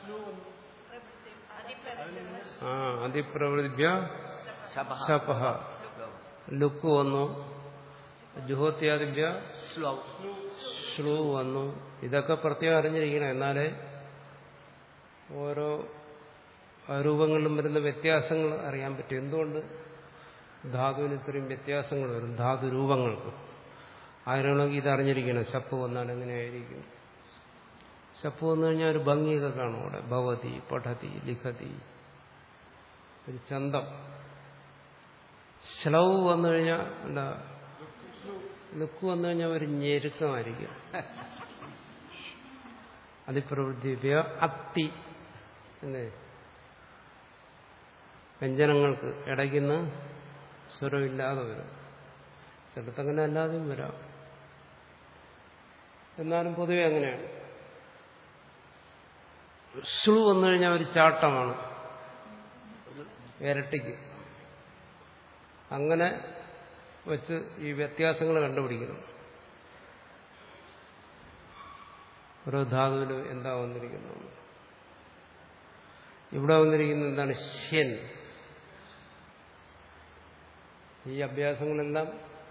ആ അതിപ്രവൃദ്ധ്യ ശപഹ ശപഹ ലുക്ക് വന്നു ജുഹോത്യാദിഭ്യ ശ്ലൗ ശ്ലൂ വന്നു ഇതൊക്കെ പ്രത്യേകം അറിഞ്ഞിരിക്കണം എന്നാലേ ഓരോ രൂപങ്ങളിലും വരുന്ന വ്യത്യാസങ്ങൾ അറിയാൻ പറ്റും എന്തുകൊണ്ട് ധാതുവിന് ഇത്രയും വ്യത്യാസങ്ങൾ വരും ധാതു രൂപങ്ങൾക്ക് ആരാണെങ്കിൽ ഇത് അറിഞ്ഞിരിക്കണം ശപ്പ് വന്നാൽ എങ്ങനെയായിരിക്കും ശപ്പ് വന്നു കഴിഞ്ഞാൽ ഒരു ഭംഗിയൊക്കെ കാണും അവിടെ ഭവതി പഠതി ലിഖതി ഒരു ചന്തം ശ്ലൗ വന്നു കഴിഞ്ഞാൽ എന്താ ലുക്ക് വന്നു കഴിഞ്ഞാൽ ഒരു ഞെരുക്കമായിരിക്കും അതിപ്രവൃത്തി അത്തി അല്ലേ വ്യഞ്ജനങ്ങൾക്ക് ഇടയ്ക്കുന്ന സ്വരമില്ലാതെ വരും ചിലത്തങ്ങനെ അല്ലാതെയും വരാം എന്നാലും പൊതുവെ അങ്ങനെയാണ് ഷു വന്നു കഴിഞ്ഞാൽ ഒരു ചാട്ടമാണ് ഇരട്ടിക്ക് അങ്ങനെ വെച്ച് ഈ വ്യത്യാസങ്ങൾ കണ്ടുപിടിക്കണം ഓരോ ധാതുവിൽ എന്താ വന്നിരിക്കുന്നത് ഇവിടെ വന്നിരിക്കുന്നത് എന്താണ് ശ്യൻ ഈ അഭ്യാസങ്ങളെല്ലാം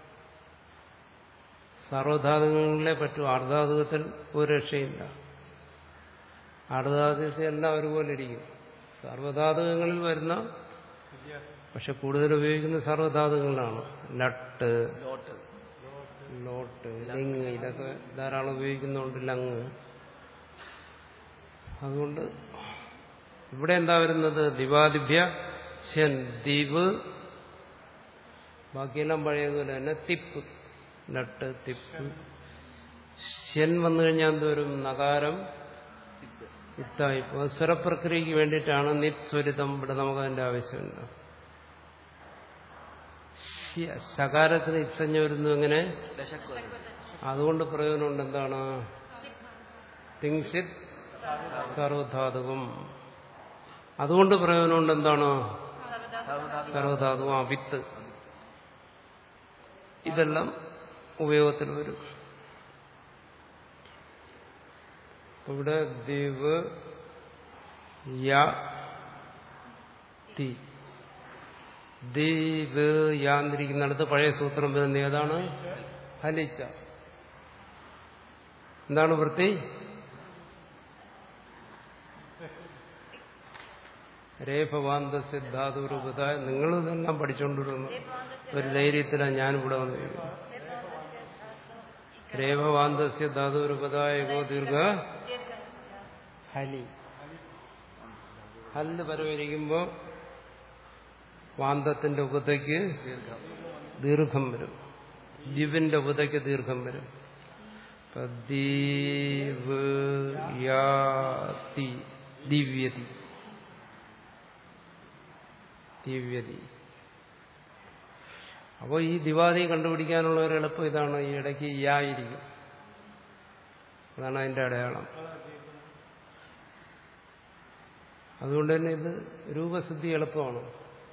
സർവധാതുകളിലെ പറ്റും ആർധാതുകത്തിൽ ഒരു രക്ഷയില്ല ആർധാതുകത്തിൽ എല്ലാം ഒരുപോലെ ഇരിക്കും സർവധാതുകങ്ങളിൽ വരുന്ന പക്ഷെ കൂടുതൽ ഉപയോഗിക്കുന്ന സർവ്വധാതുക്കളാണ് ലട്ട് ലോട്ട് ലോട്ട് ലിങ് ഇതൊക്കെ ധാരാളം ഉപയോഗിക്കുന്നുണ്ട് ലങ് അതുകൊണ്ട് ഇവിടെ എന്താ വരുന്നത് ദിവാദിഭ്യ ശൻ ദ്വീപ് ബാക്കിയെല്ലാം പഴയതുപോലെ തന്നെ തിപ്പ് നട്ട് തിപ്പ് ശൻ വന്നു കഴിഞ്ഞാൽ എന്തുവരും നകാരം ഇത്തായി ഇപ്പോൾ സ്വരപ്രക്രിയക്ക് വേണ്ടിയിട്ടാണ് നിത് സ്വരിതം ഇവിടെ നമുക്ക് അതിന്റെ ആവശ്യമില്ല ശ- ശകാരത്തിന് ഇത്സഞ്ജ വരുന്നു എങ്ങനെ ദശക്ക് അതുകൊണ്ട് പ്രയോജനമുണ്ട് എന്താണ് തിങ്സിത് സർവധാതുകം അതുകൊണ്ട് പ്രയോജനമുണ്ട് എന്താണ് സർവധാതുകം അവിത്ത് ഇതെല്ലാം ഉപയോഗത്തിൽ വരും അപ്പൊ ഇവിടെ ദ്വീപ് യ തി ദ്വീപ് യാന്നിരിക്കുന്നിടത്ത് പഴയ സൂത്രം വരുന്ന ഏതാണ് ഹലിച്ച എന്താണ് വൃത്തി രേഫവാന്ത സിദ്ധാതുരൂപത നിങ്ങൾ ഇതെല്ലാം പഠിച്ചുകൊണ്ടിരുന്നു ഒരു ധൈര്യത്തിലാണ് ഞാനിവിടെ വന്നിരിക്കുന്നത് രേഫവാന്തസ്യ ധാതുരൂപത ഏകോ ദീർഘ ഹലി ഹല്ല് പരവരിക്കുമ്പോൾ വാന്തത്തിന്റെ ഉപതയ്ക്ക് ദീർഘം ദീർഘം വരും ദ്വീപിന്റെ ഉപതയ്ക്ക് ദീർഘം വരും ഇപ്പൊ ദീവ് യാതി ദിവ്യതി ദിവ്യതി അപ്പോൾ ഈ ദിവാദി കണ്ടുപിടിക്കാനുള്ള ഒരു എളുപ്പം ഇതാണ് ഈ ഇടയ്ക്ക് യാ ഇരിക്കും അതാണ് അതിന്റെ അടയാളം അതുകൊണ്ട് തന്നെ ഇത് രൂപസിദ്ധി എളുപ്പമാണ്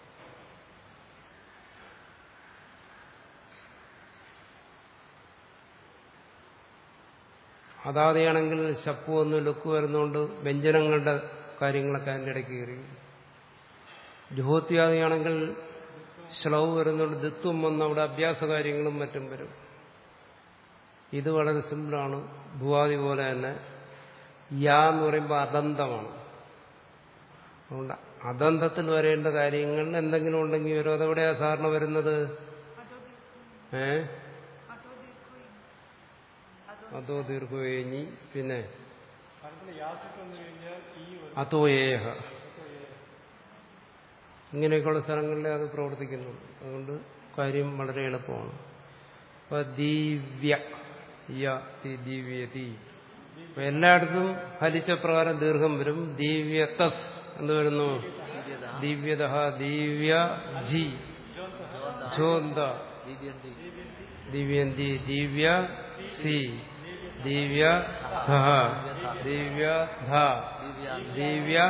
അതാതെയാണെങ്കിൽ ശപ്പു ഒന്ന് ലുക്ക് വരുന്നതുകൊണ്ട് വ്യഞ്ജനങ്ങളുടെ കാര്യങ്ങളൊക്കെ അതിൻ്റെ ഇടയ്ക്ക് കയറി ജുഹോത്യാദിയാണെങ്കിൽ ശ്ലവ് വരുന്നതുകൊണ്ട് ദിത്വം വന്ന് അവിടെ അഭ്യാസ കാര്യങ്ങളും മറ്റും വരും ഇത് വളരെ സിമ്പിളാണ് ഭുവാദി പോലെ തന്നെ യാ എന്ന് പറയുമ്പോൾ അദന്തമാണ് അതുകൊണ്ട് അദന്തത്തിൽ വരേണ്ട കാര്യങ്ങൾ എന്തെങ്കിലും ഉണ്ടെങ്കിൽ വരും അതെവിടെയാ സാറിന് വരുന്നത് ഏ അതോ ദീർഘവേഞ്ഞി പിന്നെ പലപ്പോഴും യാസിക്ക് വന്നു കഴിഞ്ഞാൽ ഈ വരും അതോ ഏഹ ഇങ്ങനെയൊക്കെയുള്ള സ്ഥലങ്ങളിൽ അത് പ്രവർത്തിക്കുന്നുണ്ട് അതുകൊണ്ട് കാര്യം വളരെ എളുപ്പമാണ് അപ്പൊ ദിവ്യ യ തി ദിവ്യതി അപ്പൊ എല്ലായിടത്തും ഹരിച്ച പ്രകാരം ദീർഘം വരും ദിവ്യതസ് എന്ന് വരുന്നു ദിവ്യത ദിവ്യത ദിവ്യ ജി ഝോന്ത ദിവ്യന്തി ദിവ്യന്തി ദിവ്യ സി ദിവ്യ ധ ദിവ്യ ധ ദിവ്യാന്തി ദിവ്യ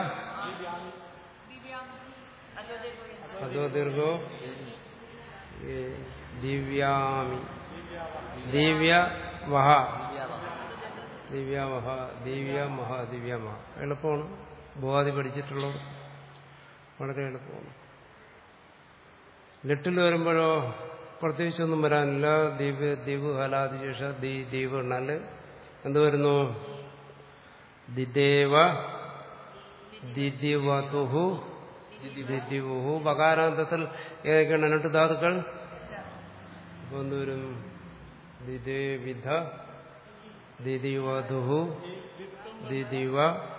അതോ ദീർഘോ ഏ, ദിവ്യാമി ദിവ്യ വഹ ദിവ്യാവഹ ദിവ്യ മഹ ദിവ്യമഹ എളുപ്പമാണ് ഭൂവാദി പഠിച്ചിട്ടുള്ളത് വളരെ എളുപ്പമാണ് ലിട്ടിൽ വരുമ്പോഴോ പ്രത്യേകിച്ചൊന്നും വരാനില്ല ദീപ് ദീപ് ഹലാദിശേഷ ദീ ദീപ് എന്നാൽ എന്ത് വരുന്നു ദിദേവ ദിദിവതുഹു ദിദിവുഹു ബകാരാന്തത്തിൽ ഏതൊക്കെയാണ് എന്നിട്ട് ധാതുക്കൾ അപ്പൊ എന്ത് വരും ദിദേവിധ ദിദിവധുഹു ദിദിവ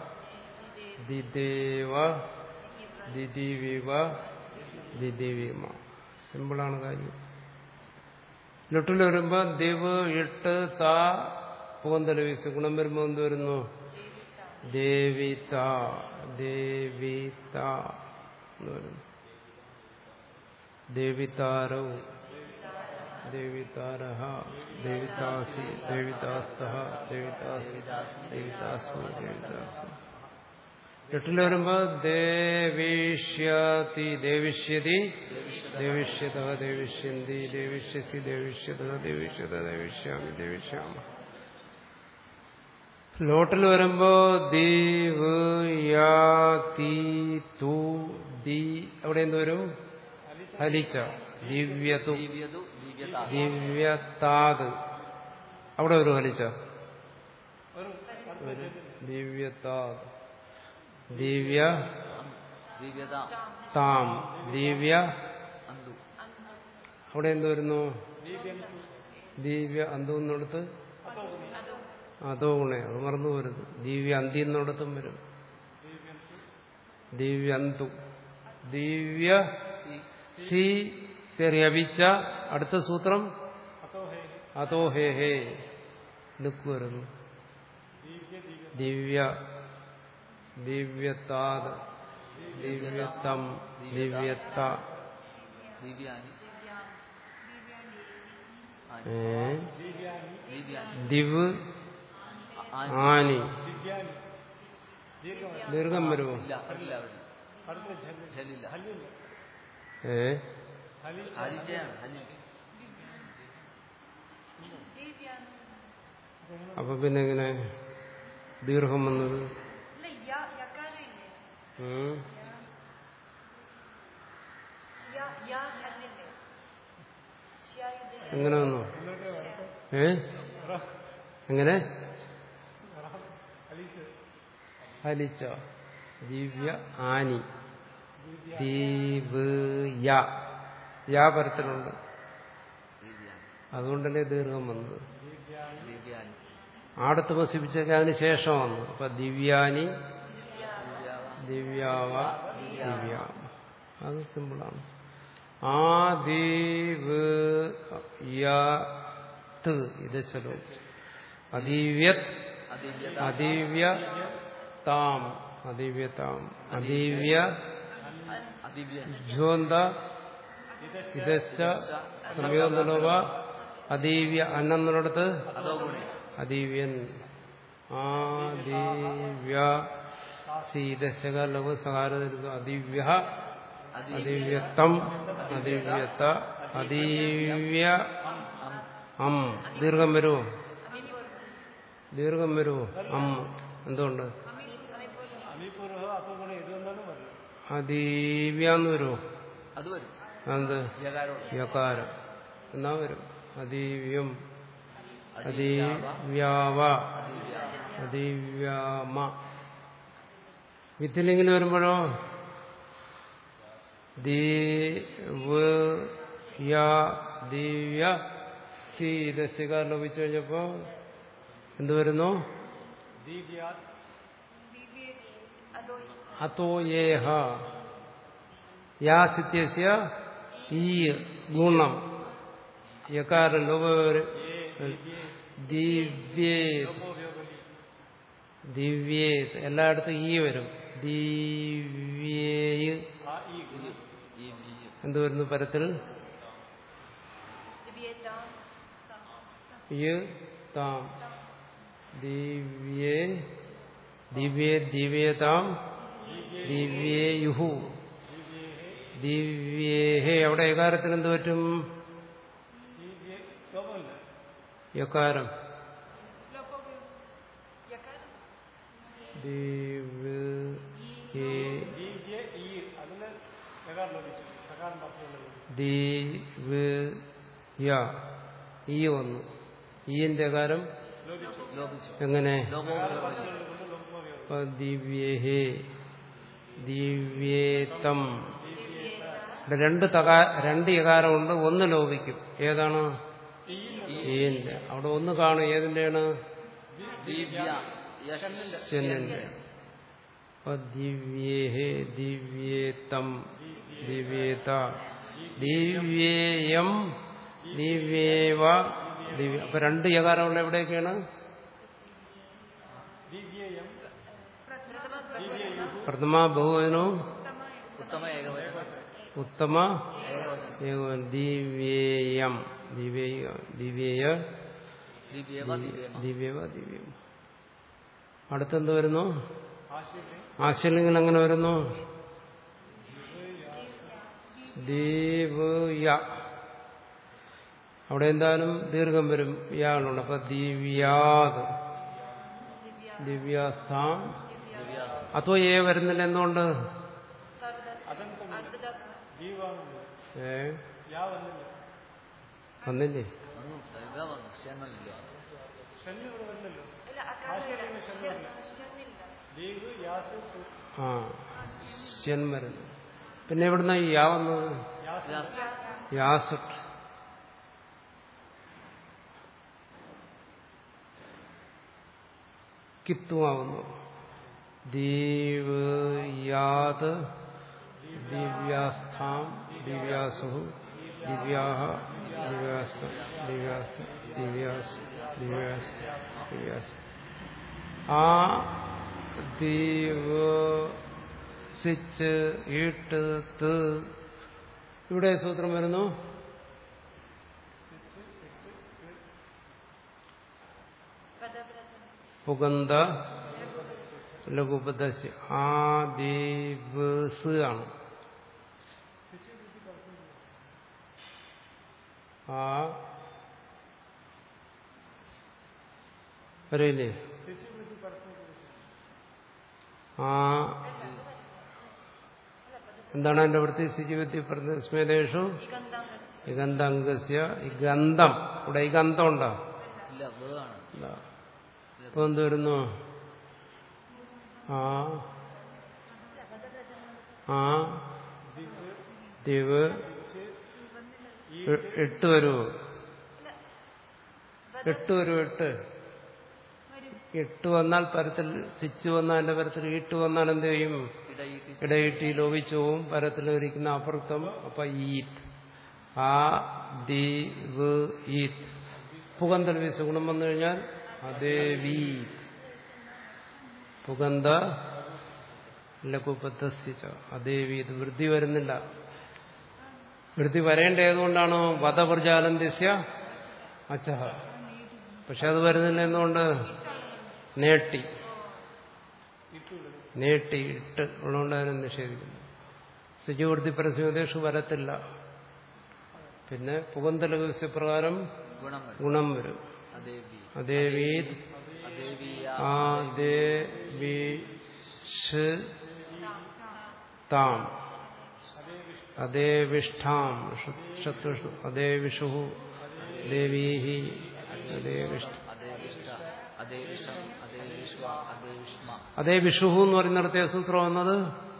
ദിദേവ ദിദിവിവ ദിദിവിമ സിമ്പിളാണ് കാര്യം ലുട്ടിൽ വരുമ്പോ ദിവ് ഇട്ട് താ പൂന്തല വീസ് ഗുണം വരുമ്പോ എന്ത് വരുന്നു ദേവിത ദേവിത എന്ന് വരുന്നു ദേവിതാരവും ദേവിതാരഹ ദേവിതാസി ദേവിതാസ്ത ദേവിതാസ് ദേവിതാസ്മി ദേവിതാസ് എട്ടിൽ വരുമ്പോ ദേവീഷ്യതി ദേവിഷ്യതി ദേവിഷ്യത ദേവിഷ്യന്തി ദേവിഷ്യസി ദേവിഷ്യത ദേവിഷ്യത ദേവിഷ്യാമി ദേവിഷ്യാമ ലോട്ടിൽ വരുമ്പോ ദീവ് യാ തീ തു ദി അവിടെ എന്ത് വരും ഹലിച്ച ദിവ്യതു ദിവ്യതു ദിവ്യത ദിവ്യതാത് അവിടെ ഒരു ഹലിച്ച ഒരു ഒരു ദിവ്യതാത് ദിവ്യ ദിവ്യത താം ദിവ്യ അന്തു അവിടെ എന്ത് വരുന്നു ദിവ്യ അന്തുന്നിടത്ത് അതോ ഗുണേ അത് മറന്നു പോരുത് ദിവ്യ അന്തി എന്നിടത്തും വരും ദിവ്യന്തു ദിവ്യ സി സി ചെറിയവിച്ച അടുത്ത സൂത്രം അതോ ഹേ അതോ ഹേ ഹേ ലുക്ക് വരുന്നു ദിവ്യ ദിവ്യ ദിവ്യ ദിവ്യത്താത് ദിവ്യത്തം ദിവ്യത്ത ദിവ്യാനി ഏ ദിവ്യാനി ദിവ്യാനി ദിവ് ആനി ആനി ദിവ്യാനി ദീർഘമായി ദീർഘം വരുമോ ഇല്ല അതില്ല അവിടെ അടുത്ത ജല്ല് ജലില്ല ഹല്ലില്ല ഏ ഹലി ഹലിന്റെയാണ് ഹലി അപ്പൊ പിന്നെ എങ്ങനെ ദീർഘം വന്നത് ഇല്ല യ യക്കാരമില്ലേ ഉം. യ യ അല്ലില്ലേ ശ്യായുധ എങ്ങനെ വന്നു ഏ എങ്ങനെ ഹലീസ് ഹലിച്ച ദിവ്യ ആനി ദീവ് യ യാ പരത്തിലുണ്ട് ദിവ്യാനി അതുകൊണ്ടല്ലേ ദീർഘം വന്നത് ദിവ്യാനി ആടത്ത് വസിപ്പിച്ചൊക്കെ അതിന് ശേഷം വന്നു അപ്പൊ ദിവ്യാനി ദിവ്യാവ ദിവ്യാവ ദിവ്യാവ അത് സിമ്പിളാണ് ആ ദീവ് യത് ഇത് ചലവും അതീവ്യത് അദിവ്യത അതീവ്യ താം അതീവ്യതാം അതീവ്യ അദിവ്യ ജ്യോന്ത ഇതശ്ച സംയോജനവ അതീവ്യ അന്നെന്നിടത്ത് അതോ ഗുണേ അതീവ്യൻ ആദിവ്യ സീതശകലവ് സകാര അതീവ്യ അതീവ്യത്തം അതീവ്യത്ത അതീവ്യ അം ദീർഘം വരുമോ ദീർഘം വരുമോ അം എന്തുകൊണ്ട് അമീപൂർവ അതോ ഗുണം ഇത് വന്നാലും വരും അതീവ്യാന്ന് വരുമോ അത് വരും എന്ത് യകാരോട് യകാരം എന്നാ വരും അതീവ്യം അദിവ്യാവ അതീവ്യാവ അദിവ്യാവ അതീവ്യാമ വിത്തിലിങ്ങനെ വരുമ്പോഴോ ദീവ് യ ദിവ്യ സി ദശകാർ ലോപിച്ചു കഴിഞ്ഞപ്പോ എന്ത് വരുന്നു ദിവ്യാ അതോ അതോ യേഹ യാ സിത്യസ്യ ഈ ഗുണം യകാരം ലോപ ദിവ്യേ ദിവ്യേ എല്ലായിടത്തും ഈ വരും ദിവ്യേ ആ ഈ ഗുണം ഈ ഈ എന്ത് വരുന്നു പരത്തിൽ ദിവ്യേതാം യ് താം ദിവ്യേ ദിവ്യേ ദിവ്യതാം ദിവ്യേയുഹു ദിവ്യേഹേ അവിടെ ഏകാരത്തിന് എന്ത് പറ്റും ദിവ്യ ലോപമില്ല യകാരം ലോപോ യക്കാരം ദിവ്യേ ദിവ്യ ഈ അതിന് സകാരം ലഭിച്ചു സകാരം മാത്രമല്ല ലഭിച്ചു ദിവ്യ ഈ വന്നു ഈന്റെ കാരം ലോപിച്ചു എങ്ങനെ ലോപോ അപ്പൊ ദിവ്യേഹേ ദിവ്യേതം ഇവിടെ രണ്ട് തകാ രണ്ട് യകാരമുണ്ട് ഒന്ന് ലോപിക്കും ഏതാണ് ഈന്റെ അവിടെ ഒന്ന് കാണും ഏതിന്റെയാണ് ദിവ്യ യശ് ചെന്നിന്റെ അപ്പൊ ദിവ്യേഹേ ദിവ്യേതം ദിവ്യേത ദിവ്യേയം ദിവ്യേവ ദിവ്യ അപ്പൊ രണ്ട് യകാരമുള്ള എവിടെയൊക്കെയാണ് ദിവ്യേയം പ്രഥമ ബഹുവനവും ഉത്തമ ഏകവചനം ഉത്തമ ഏകവചനം ഏകവചനം. ദിവ്യേയം ദിവ്യേയ ദിവ്യേയ ദിവ്യവ ദിവ്യമ ദിവ്യവ ദിവ്യം അടുത്തെന്ത് വരുന്നു ആശയം ആശയലിംഗൻ അങ്ങനെ വരുന്നു ദീവ്യ അവിടെ എന്തായാലും ദീർഘം വരും യാളുണ്ട് അപ്പൊ ദിവ്യാത് ദിവ്യാസ്ഥാം ദിവ്യ അതോ ഏ വരുന്നില്ല എന്തുകൊണ്ട് അതെന്തും ജീവാണെന്ന് ഏ യാ വന്നില്ല വന്നില്ലേ വന്നു ഇതാ വന്നു ക്ഷമല്ല ഷെല്ല് ഇവിടെ വരില്ലല്ലോ ഇല്ല അക്കാരം ആശയം ഷെല്ലില്ല ഷെന്നില്ല ദീവ് യാസ് സു. ആ ശ്യൻ വരുന്നു പിന്നെ എവിടുന്ന ഈ യാ വന്നത് യാസ് യാസുട്ട് കിത്തുമാവുന്നു ദീവ് യാത് ദിവ്യാസ്ഥാം ദിവ്യാസു ദിവ്യാഹ ദിവ്യാസ ദിവ്യാസ ദിവ്യാസ് ദിവ്യാസ് ദിവ്യാസ് ആ ദീവ് സിച്ച് ഈട്ട് ത് ഇവിടെ സൂത്രം വരുന്നു പദപ്രസനം പുഗന്ത ലഘുപദസ്യ ആ ദീവ് സ് ആണ് ആ അറിയില്ലേ ആ എന്താണ് എന്റെ വൃത്തി സ്ഥിതിവൃത്തി പറഞ്ഞത് സ്മേതേഷു ഇഗന്ധം ഇഗന്ധംഗസ്യ ഇഗന്ധം ഇവിടെ ഇഗന്ധം ഉണ്ടോ ഇല്ല വ ആണ് ഇല്ല. ഇപ്പൊ എന്ത് വരുന്നു ആ ആ ദിവ് എ- എട്ട് വരുമോ എട്ട് വരുമോ എട്ട് എട്ട് വന്നാൽ പരത്തിൽ സിച്ച് വന്നാൽ എന്റെ പരത്തിൽ ഈട്ട് വന്നാൽ എന്ത് ചെയ്യും ഇടയിട്ട് ഇടയിട്ട് ലോപിച്ചു പോവും പരത്തിൽ ഇരിക്കുന്ന അപ്പുറത്തം അപ്പൊ ഈത്ത് ആ ദി വ് ഈത്ത് പുകന്തൽ വീസ് ഗുണം വന്നു കഴിഞ്ഞാൽ അതേ വീ പുകന്ത ലഘുപദ്ധസിച്ച അതേ വീത് വൃദ്ധി വരുന്നില്ല വൃദ്ധി വരേണ്ട ഏതുകൊണ്ടാണ് വധപ്രജാലന്തിസ്യ അച്ചഹ പക്ഷെ അത് വരുന്നില്ല എന്തുകൊണ്ട് നേട്ടി നേട്ടി ഇട്ട് ഉള്ളതുകൊണ്ട് അതിനെ നിഷേധിക്കുന്നു ശുചിവൃത്തി പരസ്യോദേശു വരത്തില്ല പിന്നെ പുകന്തല പ്രകാരം ഗുണം വരും ഗുണം വരും അതേവി അതേവീ അതേവിയ ആ ദേവി താം അതേവിഷ്ഠാം ശത്രുഷു അതേവിഷു ദേവീഹി അതേവിഷ്ഠ അതേവിഷ്ട അതേവിഷം അതേവിശ്വ അതേവിഷ്മ അതേ വിഷുഹു എന്ന് പറയുന്നിടത്തെ സൂത്രം വന്നത്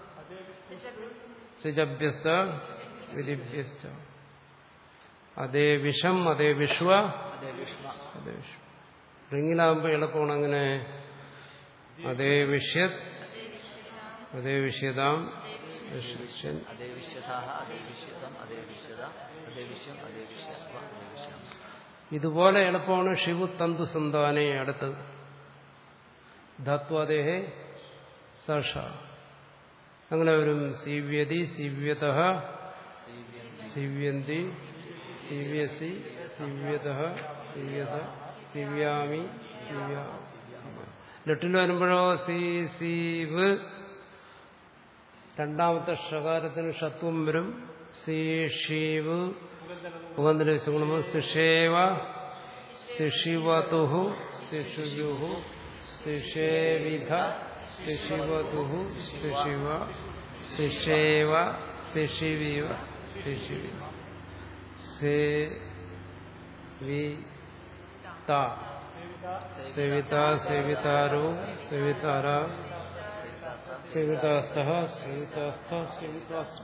സിജഭ്യസ്ത വിധിഭ്യസ്ത അതേ വിഷം അതേ വിശ്വ അതേവിഷ്മ അതേ വിശ്വ റിങ്ങിലാകുമ്പോൾ എളുപ്പമാണ് അങ്ങനെ അതേ വിഷ്യത് അതേ വിഷ്യതാം വിഷ്യൻ അതേവിശ്യത അതേവിശ്യതം അതേവിശ്യത അതേവിശ്യം അതേവിശ്യസ്വ അതേവിശ്യം ഇതുപോലെ എളുപ്പമാണ് ശിവു തന്തു സന്താനെ അടുത്ത് ധാത്വാദേഹേ സഷ അങ്ങനെ വരും സീവ്യതി സീവ്യത സീവ്യന്തി സീവ്യസി സീവ്യത സീവ്യത സീവ്യാമി സീവ്യ ലെട്ടിൽ വരുമ്പോഴോ സീ സീവ് രണ്ടാമത്തെ ഷകാരത്തിന് ഷത്വം വരും സീ ഷീവ് ഉപന്തരവിശഗുണമോ ശിഷേവ ശിഷിവതുഹു ശിശുജുഹു ശിഷേവിധ ശിശിവതുഹു ശിശിവ ശിഷേവ ശിശിവിവ ശിശിവി സേ വി ത സേവിത സേവിതാരോ സേവിതാര സേവിതാസ്ഥ സേവിതാസ്ഥ സേവിതാസ്മ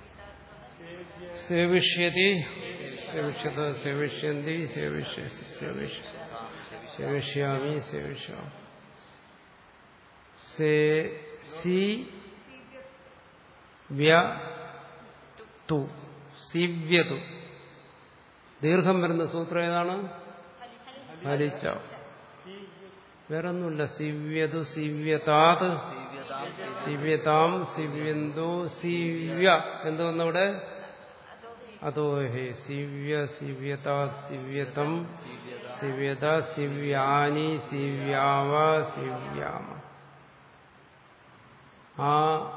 സേവിഷ്യതി സേവിഷ്യത സേവിഷ്യന്തി സേവിഷ്യ സേവിഷ്യ സേവിഷ്യാമി സേവിഷ്യാം സേ സി വ്യ തു സിവ്യതു ദീർഘം വരുന്ന സൂത്രം ഏതാണ് ഹലിച്ച വേറൊന്നുമില്ല സിവ്യതു സിവ്യതാത് സിവ്യതാം സിവ്യന്തോ സിവ്യ എന്തോന്നവിടെ അതോ ഹേ സിവ്യ സിവ്യതാ സിവ്യതം സിവ്യത സിവ്യാനി സിവ്യാവ സിവ്യാമ ആ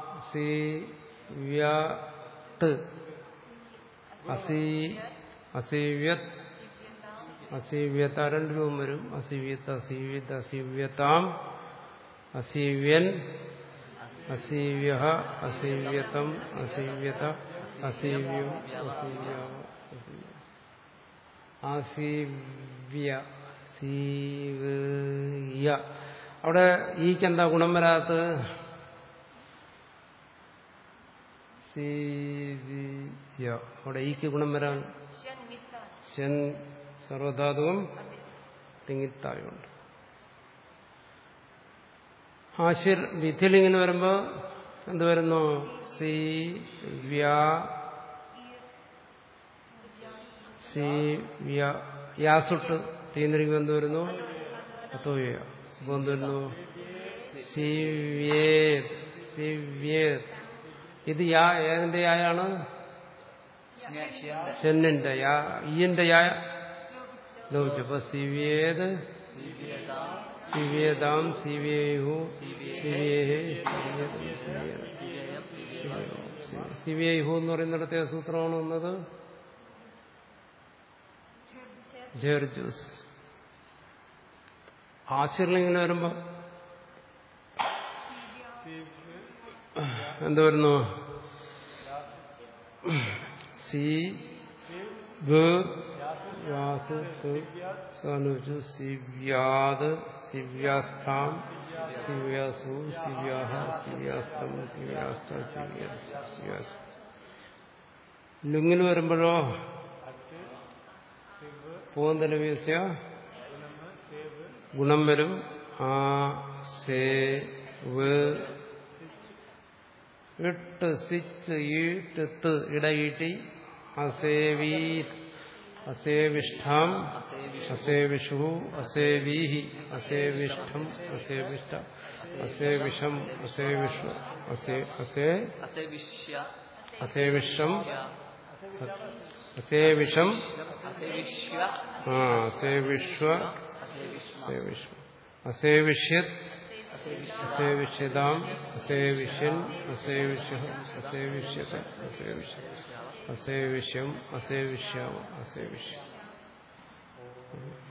സിവ്യത് അസി അസീവ്യത് അസീവ്യത രണ്ട് രൂപം വരും അസീവ്യത്ത് അസീവ്യത്ത് അസീവ്യതാം അസീവ്യൻ അസീവ്യ അസീവ്യതം അസീവ്യത അസീവ്യം അസീവ്യാവ അസീവ്യ സീവ്യ അവിടെ ഈക്ക് എന്താ ഗുണം വരാത്തത് സീവ്യ അവിടെ ഈക്ക് ഗുണം വരാൻ ശൻ സർവധാതുവും തിങ്ങിത്തായുണ്ട് ആശിർ വിധിലിങ്ങനെ വരുമ്പോ എന്ത് വരുന്നു സി വ്യാ സി വ്യ യാസുട്ട് തീന്ദ്രിക്കും എന്ത് വരുന്നു അത്തോയ അപ്പൊ എന്ത് വരുന്നു സി വ്യേത് സി വ്യേത് ഇത് യാ ഏതിന്റെ യായാണ് ചെന്നിന്റെ യാ ഈയന്റെ യാ ലോപിച്ചു അപ്പൊ സിവേത് സിവേദാം സിവേഹു സിവേഹേ സിവേഹു എന്ന് പറയുന്നിടത്തെ സൂത്രമാണ് വന്നത് ജേർജൂസ് ആശീർലിങ്ങനെ വരുമ്പോ എന്ത് വരുന്നു സി ഗ വ്യാസ് സനുജു സിവ്യാത് സിവ്യാസ്ഥാം സിവ്യാസു സിവ്യാഹ സിവ്യാസ്തം സിവ്യാസ്ത സിവ്യാസ് ലുങ്ങിന് വരുമ്പോഴോ പൂന്തലവ്യസ്യ ഗുണം വരും ആ സേ വ് ഇട്ട് സിച്ച് ഈട്ട് ത് ഇടയിട്ടി അസേവീ അസേവിഷ്ഠാം അസേവിഷു അസേവീഹി അസേവിഷ്ഠം അസേവിഷ്ട അസേവിഷം അസേവിഷു അസേ അസേ അസേവിഷ്യ അസേവിഷം അസേവിഷം അസേവിഷ്യ ആ അസേവിഷ്വ അസേവിഷ്മ അസേവിഷ്വ അസേവിഷ്യത് അസേവിഷ്യതാം അസേവിഷ്യൻ അസേവിഷ്യ അസേവിഷ്യത അസേവിഷ്യ അസേവിഷ്യം അസേവിഷ്യാവ അസേവിഷ്യ